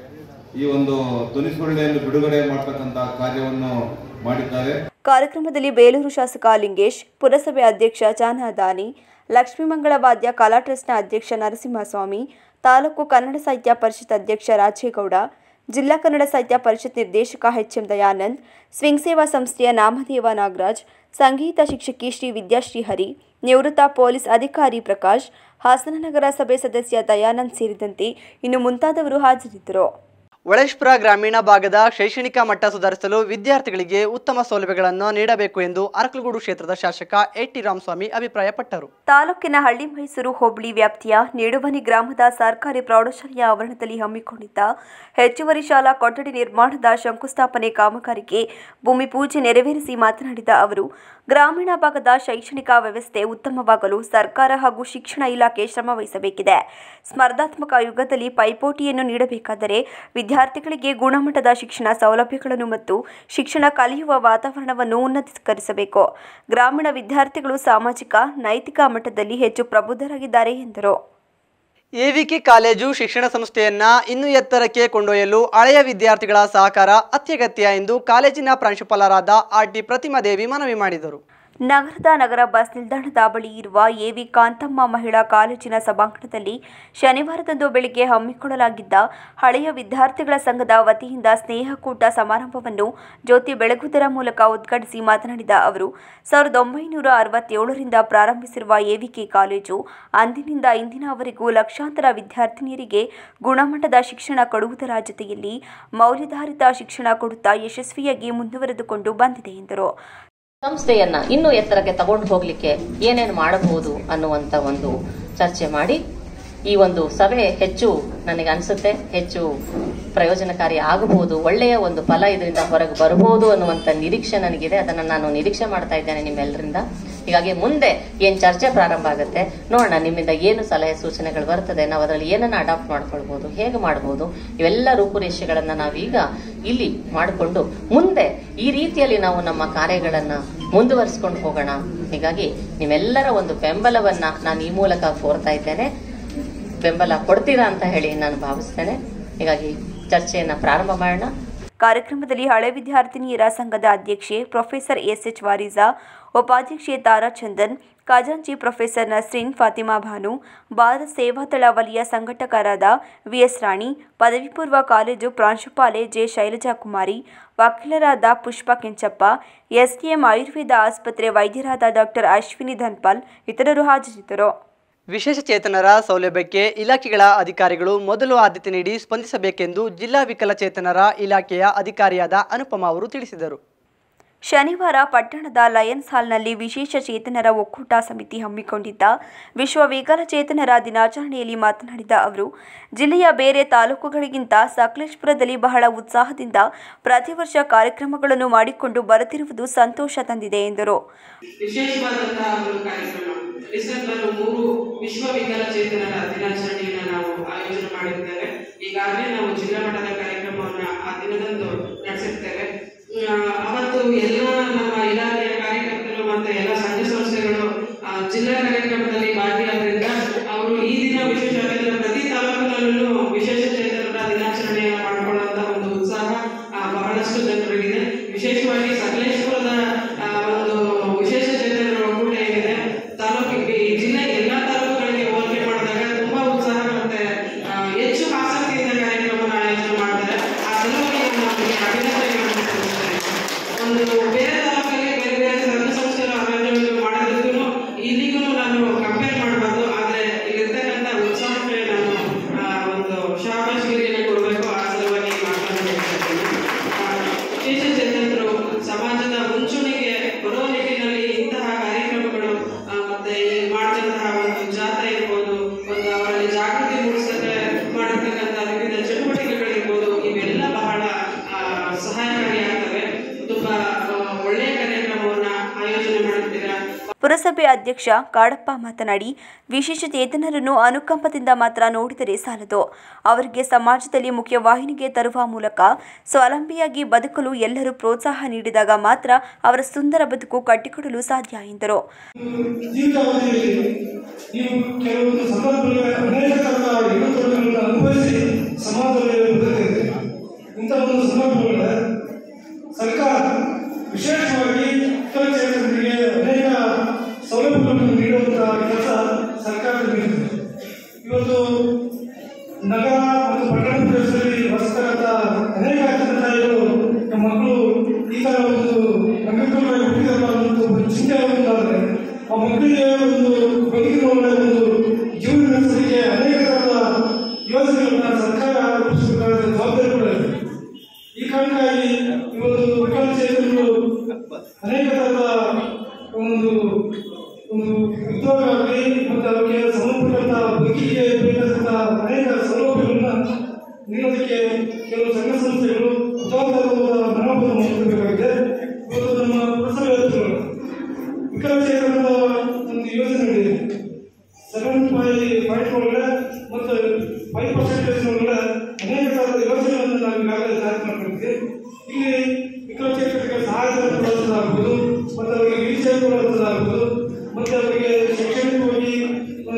ಈ ಒಂದು ಧ್ವನಿ ಸುರುಳಿಯನ್ನು ಬಿಡುಗಡೆ ಮಾಡ್ತಕ್ಕಂಥ ಕಾರ್ಯವನ್ನು ಮಾಡಿದ್ದಾರೆ ಕಾರ್ಯಕ್ರಮದಲ್ಲಿ ಬೇಲೂರು ಶಾಸಕ ಲಿಂಗೇಶ್ ಪುರಸಭೆ ಅಧ್ಯಕ್ಷ ಚಾನದಾನಿ ಲಕ್ಷ್ಮೀಮಂಗಳ ವಾದ್ಯ ಕಲಾ ಟ್ರಸ್ಟ್ನ ಅಧ್ಯಕ್ಷ ನರಸಿಂಹಸ್ವಾಮಿ ತಾಲೂಕು ಕನ್ನಡ ಸಾಹಿತ್ಯ ಪರಿಷತ್ ಅಧ್ಯಕ್ಷ ರಾಜೇಗೌಡ ಜಿಲ್ಲಾ ಕನ್ನಡ ಸಾಹಿತ್ಯ ಪರಿಷತ್ ನಿರ್ದೇಶಕ ಎಚ್ ಎಂ ದಯಾನಂದ್ ಸ್ವಿಂಗ್ ಸೇವಾ ಸಂಸ್ಥೆಯ ನಾಮದೇವ ನಾಗರಾಜ್ ಸಂಗೀತ ಶಿಕ್ಷಕಿ ಶ್ರೀ ವಿದ್ಯಾಶ್ರೀ ಹರಿ ನಿವೃತ್ತ ಪೊಲೀಸ್ ಅಧಿಕಾರಿ ಪ್ರಕಾಶ್ ಹಾಸನ ನಗರ ಸಭೆ ಸದಸ್ಯ ದಯಾನಂದ್ ಸೇರಿದಂತೆ ಇನ್ನು ಮುಂತಾದವರು ಹಾಜರಿದ್ದರು ಒಳೇಶ್ಪುರ ಗ್ರಾಮೀಣ ಭಾಗದ ಶೈಕ್ಷಣಿಕ ಮಟ್ಟ ಸುಧಾರಿಸಲು ವಿದ್ಯಾರ್ಥಿಗಳಿಗೆ ಉತ್ತಮ ಸೌಲಭ್ಯಗಳನ್ನು ನೀಡಬೇಕು ಎಂದು ಅರಕಲಗೂಡು ಕ್ಷೇತ್ರದ ಶಾಸಕ ಎ ಟಿ ರಾಮಸ್ವಾಮಿ ಅಭಿಪ್ರಾಯಪಟ್ಟರು ತಾಲೂಕಿನ ಹಳ್ಳಿ ಮೈಸೂರು ಹೋಬಳಿ ವ್ಯಾಪ್ತಿಯ ನಿಡುವನಿ ಗ್ರಾಮದ ಸರ್ಕಾರಿ ಪ್ರೌಢಶಾಲೆಯ ಆವರಣದಲ್ಲಿ ಹಮ್ಮಿಕೊಂಡಿದ್ದ ಹೆಚ್ಚುವರಿ ಶಾಲಾ ಕೊಠಡಿ ನಿರ್ಮಾಣದ ಶಂಕುಸ್ಥಾಪನೆ ಕಾಮಗಾರಿಗೆ ಭೂಮಿ ಪೂಜೆ ನೆರವೇರಿಸಿ ಮಾತನಾಡಿದ ಅವರು ಗ್ರಾಮೀಣ ಭಾಗದ ಶೈಕ್ಷಣಿಕ ವ್ಯವಸ್ಥೆ ಉತ್ತಮವಾಗಲು ಸರ್ಕಾರ ಹಾಗೂ ಶಿಕ್ಷಣ ಇಲಾಖೆ ಶ್ರಮ ವಹಿಸಬೇಕಿದೆ ಸ್ಪರ್ಧಾತ್ಮಕ ಯುಗದಲ್ಲಿ ಪೈಪೋಟಿಯನ್ನು ನೀಡಬೇಕಾದರೆ ವಿದ್ಯಾರ್ಥಿಗಳಿಗೆ ಗುಣಮಟ್ಟದ ಶಿಕ್ಷಣ ಸೌಲಭ್ಯಗಳನ್ನು ಮತ್ತು ಶಿಕ್ಷಣ ಕಲಿಯುವ ವಾತಾವರಣವನ್ನು ಉನ್ನತೀಕರಿಸಬೇಕು ಗ್ರಾಮೀಣ ವಿದ್ಯಾರ್ಥಿಗಳು ಸಾಮಾಜಿಕ ನೈತಿಕ ಮಟ್ಟದಲ್ಲಿ ಹೆಚ್ಚು ಪ್ರಬುದ್ಧರಾಗಿದ್ದಾರೆ ಎಂದರು ಎವಿಕೆ ಕಾಲೇಜು ಶಿಕ್ಷಣ ಸಂಸ್ಥೆಯನ್ನ ಇನ್ನೂ ಎತ್ತರಕ್ಕೆ ಕೊಂಡೊಯ್ಯಲು ಹಳೆಯ ವಿದ್ಯಾರ್ಥಿಗಳ ಸಹಕಾರ ಅತ್ಯಗತ್ಯ ಎಂದು ಕಾಲೇಜಿನ ಪ್ರಾಂಶುಪಾಲರಾದ ಆರ್ ಟಿ ಪ್ರತಿಮಾದೇವಿ ಮನವಿ ಮಾಡಿದರು ನಗರದ ನಗರ ಬಸ್ ನಿಲ್ದಾಣದ ಬಳಿ ಇರುವ ಎವಿ ಕಾಂತಮ್ಮ ಮಹಿಳಾ ಕಾಲೇಜಿನ ಸಭಾಂಗಣದಲ್ಲಿ ಶನಿವಾರದಂದು ಬೆಳಿಗ್ಗೆ ಹಮ್ಮಿಕೊಳ್ಳಲಾಗಿದ್ದ ಹಳೆಯ ವಿದ್ಯಾರ್ಥಿಗಳ ಸಂಘದ ವತಿಯಿಂದ ಸ್ನೇಹಕೂಟ ಸಮಾರಂಭವನ್ನು ಜ್ಯೋತಿ ಬೆಳಗುವುದರ ಮೂಲಕ ಉದ್ಘಾಟಿಸಿ ಮಾತನಾಡಿದ ಅವರು ಸಾವಿರದ ಒಂಬೈನೂರ ಅರವತ್ತೇಳರಿಂದ ಪ್ರಾರಂಭಿಸಿರುವ ಎವಿಕೆ ಕಾಲೇಜು ಅಂದಿನಿಂದ ಇಂದಿನವರೆಗೂ ಲಕ್ಷಾಂತರ ವಿದ್ಯಾರ್ಥಿನಿಯರಿಗೆ ಗುಣಮಟ್ಟದ ಶಿಕ್ಷಣ ಕೊಡುವುದರ ಜೊತೆಯಲ್ಲಿ ಮೌಲ್ಯಾಧಾರಿತ ಶಿಕ್ಷಣ ಕೊಡುತ್ತಾ ಯಶಸ್ವಿಯಾಗಿ ಮುಂದುವರೆದುಕೊಂಡು ಬಂದಿದೆ ಎಂದರು ಸಂಸ್ಥೆಯನ್ನ ಇನ್ನೂ ಎತ್ತರಕ್ಕೆ ತಗೊಂಡು ಹೋಗ್ಲಿಕ್ಕೆ ಏನೇನು ಮಾಡಬಹುದು ಅನ್ನುವಂತ ಒಂದು ಚರ್ಚೆ ಮಾಡಿ ಈ ಒಂದು ಸಭೆ ಹೆಚ್ಚು ನನಗೆ ಅನಿಸುತ್ತೆ ಹೆಚ್ಚು ಪ್ರಯೋಜನಕಾರಿ ಆಗಬಹುದು ಒಳ್ಳೆಯ ಒಂದು ಫಲ ಇದರಿಂದ ಹೊರಗೆ ಬರಬಹುದು ಅನ್ನುವಂಥ ನಿರೀಕ್ಷೆ ನನಗಿದೆ ಅದನ್ನು ನಾನು ನಿರೀಕ್ಷೆ ಮಾಡ್ತಾ ಇದ್ದೇನೆ ನಿಮ್ಮೆಲ್ಲರಿಂದ ಹೀಗಾಗಿ ಮುಂದೆ ಏನ್ ಚರ್ಚೆ ಪ್ರಾರಂಭ ಆಗುತ್ತೆ ನೋಡೋಣ ನಿಮ್ಮಿಂದ ಏನು ಸಲಹೆ ಸೂಚನೆಗಳು ಬರ್ತದೆ ನಾವು ಅದರಲ್ಲಿ ಏನನ್ನ ಅಡಾಪ್ಟ್ ಮಾಡ್ಕೊಳ್ಬಹುದು ಹೇಗೆ ಮಾಡಬಹುದು ಇವೆಲ್ಲ ರೂಪುರೇಷೆಗಳನ್ನ ನಾವೀಗ ಇಲ್ಲಿ ಮಾಡಿಕೊಂಡು ಮುಂದೆ ಈ ರೀತಿಯಲ್ಲಿ ನಾವು ನಮ್ಮ ಕಾರ್ಯಗಳನ್ನ ಮುಂದುವರಿಸ್ಕೊಂಡು ಹೋಗೋಣ ಹೀಗಾಗಿ ನಿಮ್ಮೆಲ್ಲರ ಒಂದು ಬೆಂಬಲವನ್ನ ನಾನು ಈ ಮೂಲಕ ಕೋರ್ತಾ ಇದ್ದೇನೆ ಬೆಂಬಲ ಕೊಡ್ತೀರಾ ಅಂತ ಹೇಳಿ ನಾನು ಭಾವಿಸ್ತೇನೆ ಹೀಗಾಗಿ ಚರ್ಚೆಯನ್ನ ಪ್ರಾರಂಭ ಮಾಡೋಣ ಕಾರ್ಯಕ್ರಮದಲ್ಲಿ ಹಳೆ ವಿದ್ಯಾರ್ಥಿನಿಯರ ಸಂಘದ ಅಧ್ಯಕ್ಷೆ ಪ್ರೊಫೆಸರ್ ಎಸ್ ಎಚ್ ವಾರಿಜಾ ಉಪಾಧ್ಯಕ್ಷೆ ತಾರಾ ಚಂದನ್ ಖಜಾಂಚಿ ಪ್ರೊಫೆಸರ್ ನಸ್ರೀನ್ ಫಾತಿಮಾ ಭಾನು ಭಾರತ್ ಸೇವಾದಳ ವಲಯ ಸಂಘಟಕರಾದ ವಿಎಸ್ ರಾಣಿ ಪದವಿ ಪೂರ್ವ ಕಾಲೇಜು ಪ್ರಾಂಶುಪಾಲೆ ಜೆ ಶೈಲಜಾ ಕುಮಾರಿ ವಕೀಲರಾದ ಪುಷ್ಪ ಕೆಂಚಪ್ಪ ಎಸ್ಡಿಎಂ ಆಯುರ್ವೇದ ಆಸ್ಪತ್ರೆ ವೈದ್ಯರಾದ ಡಾಕ್ಟರ್ ಅಶ್ವಿನಿ ಧನ್ಪಾಲ್ ಇತರರು ಹಾಜರಿದ್ದರು ವಿಶೇಷ ಚೇತನರ ಸೌಲಭ್ಯಕ್ಕೆ ಇಲಾಖೆಗಳ ಅಧಿಕಾರಿಗಳು ಮೊದಲು ಆದ್ಯತೆ ನೀಡಿ ಸ್ಪಂದಿಸಬೇಕೆಂದು ಜಿಲ್ಲಾ ವಿಕಲಚೇತನರ ಇಲಾಖೆಯ ಅಧಿಕಾರಿಯಾದ ಅನುಪಮ ಅವರು ತಿಳಿಸಿದರು ಶನಿವಾರ ಪಟ್ಟಣದ ಲಯನ್ಸ್ ಹಾಲ್ನಲ್ಲಿ ವಿಶೇಷ ಚೇತನರ ಒಕ್ಕೂಟ ಸಮಿತಿ ಹಮ್ಮಿಕೊಂಡಿದ್ದ ವಿಶ್ವ ವಿಕಲಚೇತನರ ದಿನಾಚರಣೆಯಲ್ಲಿ ಮಾತನಾಡಿದ ಅವರು ಜಿಲ್ಲೆಯ ಬೇರೆ ತಾಲೂಕುಗಳಿಗಿಂತ ಸಕಲೇಶ್ಪುರದಲ್ಲಿ ಬಹಳ ಉತ್ಸಾಹದಿಂದ ಪ್ರತಿ ವರ್ಷ ಕಾರ್ಯಕ್ರಮಗಳನ್ನು ಮಾಡಿಕೊಂಡು ಬರುತ್ತಿರುವುದು ಸಂತೋಷ ತಂದಿದೆ ಎಂದರು ವಿಶೇಷವಾದಂತಹ ಒಂದು ಕಾರ್ಯಕ್ರಮ ಡಿಸೆಂಬರ್ ಮೂರು ವಿಶ್ವ ವಿಕಲಚೇತನರ ದಿನಾಚರಣೆಯನ್ನು ನಾವು ಆಯೋಜನೆ ಮಾಡಿರ್ತೇವೆ ಈಗಾಗಲೇ ನಾವು ಜಿಲ್ಲಾ ಮಟ್ಟದ ಕಾರ್ಯಕ್ರಮವನ್ನು ಆ ದಿನದಂದು ನಡೆಸಿರ್ತೇವೆ ಆ, ಅವತ್ತು ಎಲ್ಲ ನಮ್ಮ ಇಲಾಖೆಯ ಕಾರ್ಯಕರ್ತರು ಮತ್ತೆ ಎಲ್ಲ ಸಂಘ ಸಂಸ್ಥೆಗಳು ಆ, ಜಿಲ್ಲಾ ಕಾರ್ಯಕ್ರಮದಲ್ಲಿ ಭಾಗಿಯಾದ್ರಿಂದ ಅವರು ಈ ದಿನ ವಿಶೇಷವಾಗಿ ಪ್ರತಿ ತಾಲೂಕಿನಲ್ಲೂ ವಿಶೇಷ ಚೇತನರ ದಿನಾಚರಣೆಯನ್ನು ಮಾಡಿಕೊಳ್ಳುವಂತ ಒಂದು ಉತ್ಸಾಹ ಆ, ಬಹಳಷ್ಟು ಜನರಿಗಿದೆ ವಿಶೇಷವಾಗಿ ಸಕಲೇಶ್ಪುರದ ಆ, ಒಂದು ವಿಶೇಷ ಚೇತನರ ಒಕ್ಕೂಟ ಏನಿದೆ ತಾಲೂಕಿಗೆ ಈ ಜಿಲ್ಲೆ ಎಲ್ಲಾ ತಾಲೂಕುಗಳಿಗೆ ಹೋಲಿಕೆ ಮಾಡಿದಾಗ ತುಂಬಾ ಉತ್ಸಾಹ ಮತ್ತೆ ಆ, ಹೆಚ್ಚು ಆಸಕ್ತಿಯಿಂದ ಕಾರ್ಯಕ್ರಮವನ್ನು ಆಯೋಜನೆ ಮಾಡ್ತಾರೆ ಆ ಸಲುವಾಗಿ ನಾನು ಅವರಿಗೆ ಅಭಿನಂದನೆಗಳನ್ನು ಸಲ್ಲಿಸ್ತೇನೆ ಒಂದು ಬೇರೆ ತಾಲೂಕಲ್ಲಿ ಬೇರೆ ಬೇರೆ ಸಂಘ ಸಂಸ್ಥೆಗಳ ಆಯೋಜನೆ ಮಾಡೋದಕ್ಕೂ ಇಲ್ಲಿಗೂ ನಾನು ಕಂಪೇರ್ ಮಾಡಬಾರ್ದು ಆದ್ರೆ ಇಲ್ಲಿರ್ತಕ್ಕಂಥ ಉತ್ಸಾಹಕ್ಕೆ ನಾನು ಆ, ಒಂದು ಶಾಬಾಷ್ಗಿರಿಯನ್ನು ಕೊಡಬೇಕು ಆ ಸಲುವಾಗಿ ಮಾತನಾಡಬೇಕಾಗ್ತದೆ ವಿಶೇಷ ಚೇತನರು ಸಮಾಜದ ಮುಂಚೂಣಿಗೆ ಬರುವ ನಿಟ್ಟಿನಲ್ಲಿ ಇಂತಹ ಕಾರ್ಯಕ್ರಮಗಳು ಆ, ಮತ್ತೆ ಈ ಮಾಡ್ತಿರುವಂತಹ ಒಂದು ಜಾತ್ರೆ ಇರ್ಬೋದು ಒಂದು ಅವರಲ್ಲಿ ಜಾಗೃತಿ ಮೂಡಿಸಕ್ಕೆ ಮಾಡಿರ್ತಕ್ಕಂಥ ವಿವಿಧ ಚಟುವಟಿಕೆಗಳಿರ್ಬೋದು ಇವೆಲ್ಲ ಬಹಳ ಆ, ಸಹಾಯಕಾರಿಯಾಗ್ತವೆ ತುಂಬಾ ಆ, ಒಳ್ಳೆಯ ಕಾರ್ಯಕ್ರಮವನ್ನ ಆಯೋಜನೆ ಮಾಡುತ್ತೀರಾ ಪುರಸಭೆ ಅಧ್ಯಕ್ಷ ಕಾಡಪ್ಪ ಮಾತನಾಡಿ ವಿಶೇಷ ಚೇತನರನ್ನು ಅನುಕಂಪದಿಂದ ಮಾತ್ರ ನೋಡಿದರೆ ಸಾಲದು ಅವರಿಗೆ ಸಮಾಜದಲ್ಲಿ ಮುಖ್ಯವಾಹಿನಿಗೆ ತರುವ ಮೂಲಕ ಸ್ವಾವಲಂಬಿಯಾಗಿ ಬದುಕಲು ಎಲ್ಲರೂ ಪ್ರೋತ್ಸಾಹ ನೀಡಿದಾಗ ಮಾತ್ರ ಅವರ ಸುಂದರ ಬದುಕು ಕಟ್ಟಿಕೊಡಲು ಸಾಧ್ಯ ಎಂದರು ಜೀವಿತಾವಧಿಯಲ್ಲಿ ನೀವು ಕೆಲವೊಂದು ಸಂದರ್ಭಗಳಲ್ಲಿ ಅನೇಕ ತರಹದ ಎಡತೊಡರುಗಳನ್ನು ಅನುಭವಿಸಿ ಸಮಾಜದಲ್ಲಿ ಬದುಕಿದೆ ಇಂಥ ಒಂದು ಸಂದರ್ಭಗಳಲ್ಲಿ ಸರ್ಕಾರ ವಿಶೇಷವಾಗಿ ವಿಕಲಚೇತನರಿಗೆ ಅನೇಕ ಸೌಲಭ್ಯಗಳನ್ನು ನೀಡುವಂತಹ ಕೆಲಸ ಸರ್ಕಾರ ನೀಡಿದೆ ಇವತ್ತು ನಗರ ಮತ್ತು ಪಟ್ಟಣ ಪ್ರದೇಶದಲ್ಲಿ ವಾಸಿಸ್ತಕ್ಕಂಥ ಅನೇಕ ತಂದೆ ತಾಯಿಗಳು ನಮ್ಮ ಮಕ್ಕಳು ಈ ತರ ಒಂದು ಅಂಗವಿಕಲರಾಗಿ ಹುಟ್ಟಿದಲ್ಲ ಅನ್ನೋ ಒಂದು ಚಿಂತೆ ಉಂಟಾದರೆ ಆ ಮಕ್ಕಳಿಗೆ ಒಂದು ಬದುಕಿನ ಒಳ್ಳೆಯ ಒಂದು ಜೀವನ ನಡೆಸಲಿಕ್ಕೆ ಅನೇಕ ತರಹದ ಯೋಜನೆಗಳನ್ನ ಸರ್ಕಾರ ರೂಪಿಸಬೇಕಾದ ಜವಾಬ್ದಾರಿ ಕೂಡ ಇದೆ ಈ ಕಾರಣಕ್ಕಾಗಿ ಇವತ್ತು ವಿಕಲಚೇತನರು ಅನೇಕ ತರಹದ ಒಂದು ಒಂದು ಉದ್ಯೋಗ ಆಗಲಿ ಮತ್ತು ಅವರಿಗೆ ಸಂಬಂಧಪಟ್ಟಂತಹ ಬದುಕಿಗೆ ಬೇಕಾದಂತ ಅನೇಕ ಸೌಲಭ್ಯಗಳನ್ನ ನೀಡೋದಕ್ಕೆ ಕೆಲವು ಸಂಘ ಸಂಸ್ಥೆಗಳು ಜವಾಬ್ದಾರವಾದ ಮನೋಭಾವವನ್ನು ಹೊಂದಬೇಕಾಗಿದೆ ಇವತ್ತು ನಮ್ಮ ಪುರಸಭೆ ವ್ಯಕ್ತಿಗಳು ವಿಕಲಚೇತನದ ಒಂದು ಯೋಜನೆ ಇದೆ ಸೆವೆನ್ ಪಾಯಿಂಟ್ ಪಾಯಿಂಟ್ ಒಳಗಡೆ ಮತ್ತು ಫೈವ್ ಪರ್ಸೆಂಟೇಜ್ ಒಳಗಡೆ ಅನೇಕ ತರಹದ ಯೋಜನೆಗಳನ್ನು ನಾವು ಈಗಾಗಲೇ ಜಾರಿ ಮಾಡ್ಕೊಂಡಿದ್ವಿ ಇಲ್ಲಿ ವಿಕಲಚೇತನರಿಗೆ ಸಹಾಯಧನ ಕೊಡುವಂಥದ್ದಾಗ್ಬೋದು ಮತ್ತು ಅವರಿಗೆ ವೀಲ್ ಚೇರ್ ಕೊಡುವಂಥದ್ದಾಗ್ಬೋದು ಮತ್ತು ಅವರಿಗೆ ಶೈಕ್ಷಣಿಕವಾಗಿ ಆ,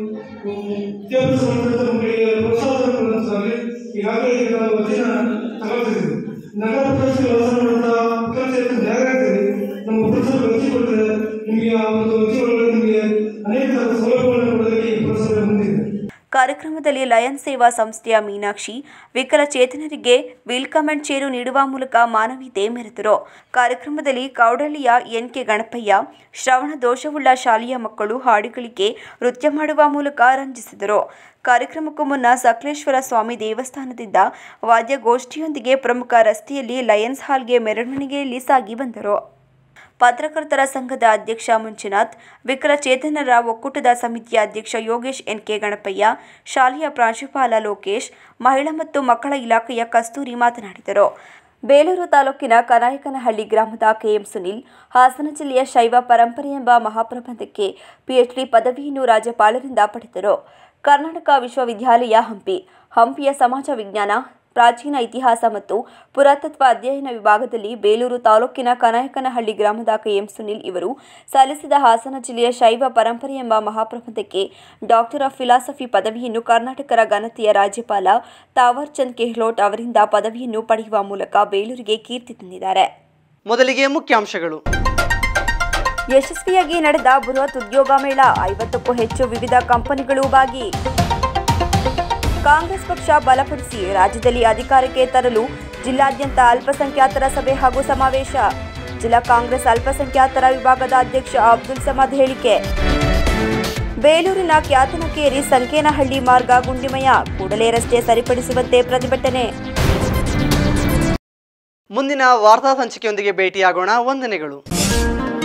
ವಿದ್ಯಾಭ್ಯಾಸ ಮಾಡುವಂಥ ಮಕ್ಕಳಿಗೆ ಪ್ರೋತ್ಸಾಹ ಕೊಡುವಂಥದ್ದಾಗಲಿ ಈಗಾಗಲೇ ಈಗ ನಾವು ಅರ್ಜಿನ ತಗೊಳ್ತಿದ್ದೀವಿ ನಗರ ಪ್ರದೇಶದಲ್ಲಿ ವಾಸ ಮಾಡುವಂಥ ವಿಕಲಚೇತನ ಜಾಗೃತಿ ನಮ್ಮ ಪುರಸಭೆ ಅರ್ಜಿ ಕೊಟ್ಟರೆ ನಿಮಗೆ ಆ ಒಂದು ಅರ್ಜಿ ಒಳಗಡೆ ನಿಮಗೆ ಅನೇಕ ಥರದ ಸೌಲಭ್ಯಗಳನ್ನು ಕೊಡೋದಕ್ಕೆ ಈ ಪುರಸಭೆ ಮುಂದಿದೆ ಕಾರ್ಯಕ್ರಮದಲ್ಲಿ ಲಯನ್ ಸೇವಾ ಸಂಸ್ಥೆಯ ಮೀನಾಕ್ಷಿ ವಿಕಲಚೇತನರಿಗೆ ವೆಲ್ಕಮ್ ಅಂಡ್ ಚೇರು ನೀಡುವ ಮೂಲಕ ಮಾನವೀಯತೆ ಮೆರೆದರು ಕಾರ್ಯಕ್ರಮದಲ್ಲಿ ಕೌಡಳ್ಳಿಯ ಎನ್ಕೆ ಗಣಪಯ್ಯ ಶ್ರವಣ ದೋಷವುಳ್ಳ ಶಾಲೆಯ ಮಕ್ಕಳು ಹಾಡುಗಳಿಗೆ ನೃತ್ಯ ಮಾಡುವ ಮೂಲಕ ರಂಜಿಸಿದರು ಕಾರ್ಯಕ್ರಮಕ್ಕೂ ಮುನ್ನ ಸಕಲೇಶ್ವರ ಸ್ವಾಮಿ ದೇವಸ್ಥಾನದಿಂದ ವಾದ್ಯಗೋಷ್ಠಿಯೊಂದಿಗೆ ಪ್ರಮುಖ ರಸ್ತೆಯಲ್ಲಿ ಲಯನ್ಸ್ ಹಾಲ್ಗೆ ಮೆರವಣಿಗೆಯಲ್ಲಿ ಸಾಗಿ ಬಂದರು ಪತ್ರಕರ್ತರ ಸಂಘದ ಅಧ್ಯಕ್ಷ ಮಂಜುನಾಥ್ ವಿಕಲಚೇತನರ ಒಕ್ಕೂಟದ ಸಮಿತಿಯ ಅಧ್ಯಕ್ಷ ಯೋಗೇಶ್ ಎನ್ಕೆ ಗಣಪಯ್ಯ ಶಾಲೆಯ ಪ್ರಾಂಶುಪಾಲ ಲೋಕೇಶ್ ಮಹಿಳಾ ಮತ್ತು ಮಕ್ಕಳ ಇಲಾಖೆಯ ಕಸ್ತೂರಿ ಮಾತನಾಡಿದರು ಬೇಲೂರು ತಾಲೂಕಿನ ಕನಾಯಕನಹಳ್ಳಿ ಗ್ರಾಮದ ಕೆಎಂ ಸುನಿಲ್ ಹಾಸನ ಜಿಲ್ಲೆಯ ಶೈವ ಪರಂಪರೆ ಎಂಬ ಮಹಾಪ್ರಬಂಧಕ್ಕೆ ಪಿಎಚ್ಡಿ ಪದವಿಯನ್ನು ರಾಜ್ಯಪಾಲರಿಂದ ಪಡೆದರು ಕರ್ನಾಟಕ ವಿಶ್ವವಿದ್ಯಾಲಯ ಹಂಪಿ ಹಂಪಿಯ ಸಮಾಜ ವಿಜ್ಞಾನ ಪ್ರಾಚೀನ ಇತಿಹಾಸ ಮತ್ತು ಪುರಾತತ್ವ ಅಧ್ಯಯನ ವಿಭಾಗದಲ್ಲಿ ಬೇಲೂರು ತಾಲೂಕಿನ ಕನಾಯಕನಹಳ್ಳಿ ಗ್ರಾಮದ ಕೆಎಂ ಸುನಿಲ್ ಇವರು ಸಲ್ಲಿಸಿದ ಹಾಸನ ಜಿಲ್ಲೆಯ ಶೈವ ಪರಂಪರೆ ಎಂಬ ಮಹಾಪ್ರಬಂಧಕ್ಕೆ ಡಾಕ್ಟರ್ ಆಫ್ ಫಿಲಾಸಫಿ ಪದವಿಯನ್ನು ಕರ್ನಾಟಕದ ಘನತೆಯ ರಾಜ್ಯಪಾಲ ತಾವರ್ ಚಂದ್ ಗೆಹ್ಲೋಟ್ ಅವರಿಂದ ಪದವಿಯನ್ನು ಪಡೆಯುವ ಮೂಲಕ ಬೇಲೂರಿಗೆ ಕೀರ್ತಿ ತಂದಿದ್ದಾರೆ ಮೊದಲಿಗೆ ಮುಖ್ಯಾಂಶಗಳು ಯಶಸ್ವಿಯಾಗಿ ನಡೆದ ಬೃಹತ್ ಉದ್ಯೋಗ ಮೇಳ ಐವತ್ತಕ್ಕೂ ಹೆಚ್ಚು ವಿವಿಧ ಕಂಪನಿಗಳು ಭಾಗಿ ಕಾಂಗ್ರೆಸ್ ಪಕ್ಷ ಬಲಪಡಿಸಿ ರಾಜ್ಯದಲ್ಲಿ ಅಧಿಕಾರಕ್ಕೆ ತರಲು ಜಿಲ್ಲಾದ್ಯಂತ ಅಲ್ಪಸಂಖ್ಯಾತರ ಸಭೆ ಹಾಗೂ ಸಮಾವೇಶ ಜಿಲ್ಲಾ ಕಾಂಗ್ರೆಸ್ ಅಲ್ಪಸಂಖ್ಯಾತರ ವಿಭಾಗದ ಅಧ್ಯಕ್ಷ ಅಬ್ದುಲ್ ಸಮದ್ ಹೇಳಿಕೆ ಬೇಲೂರಿನ ಕ್ಯಾತನಕೇರಿ ಸಂಕೇನಹಳ್ಳಿ ಮಾರ್ಗ ಗುಂಡಿಮಯ ಕೂಡಲೇ ರಸ್ತೆ ಸರಿಪಡಿಸುವಂತೆ ಪ್ರತಿಭಟನೆ ಮುಂದಿನ ವಾರ್ತಾ ಸಂಚಿಕೆಯೊಂದಿಗೆ ಭೇಟಿಯಾಗೋಣ ವಂದನೆಗಳು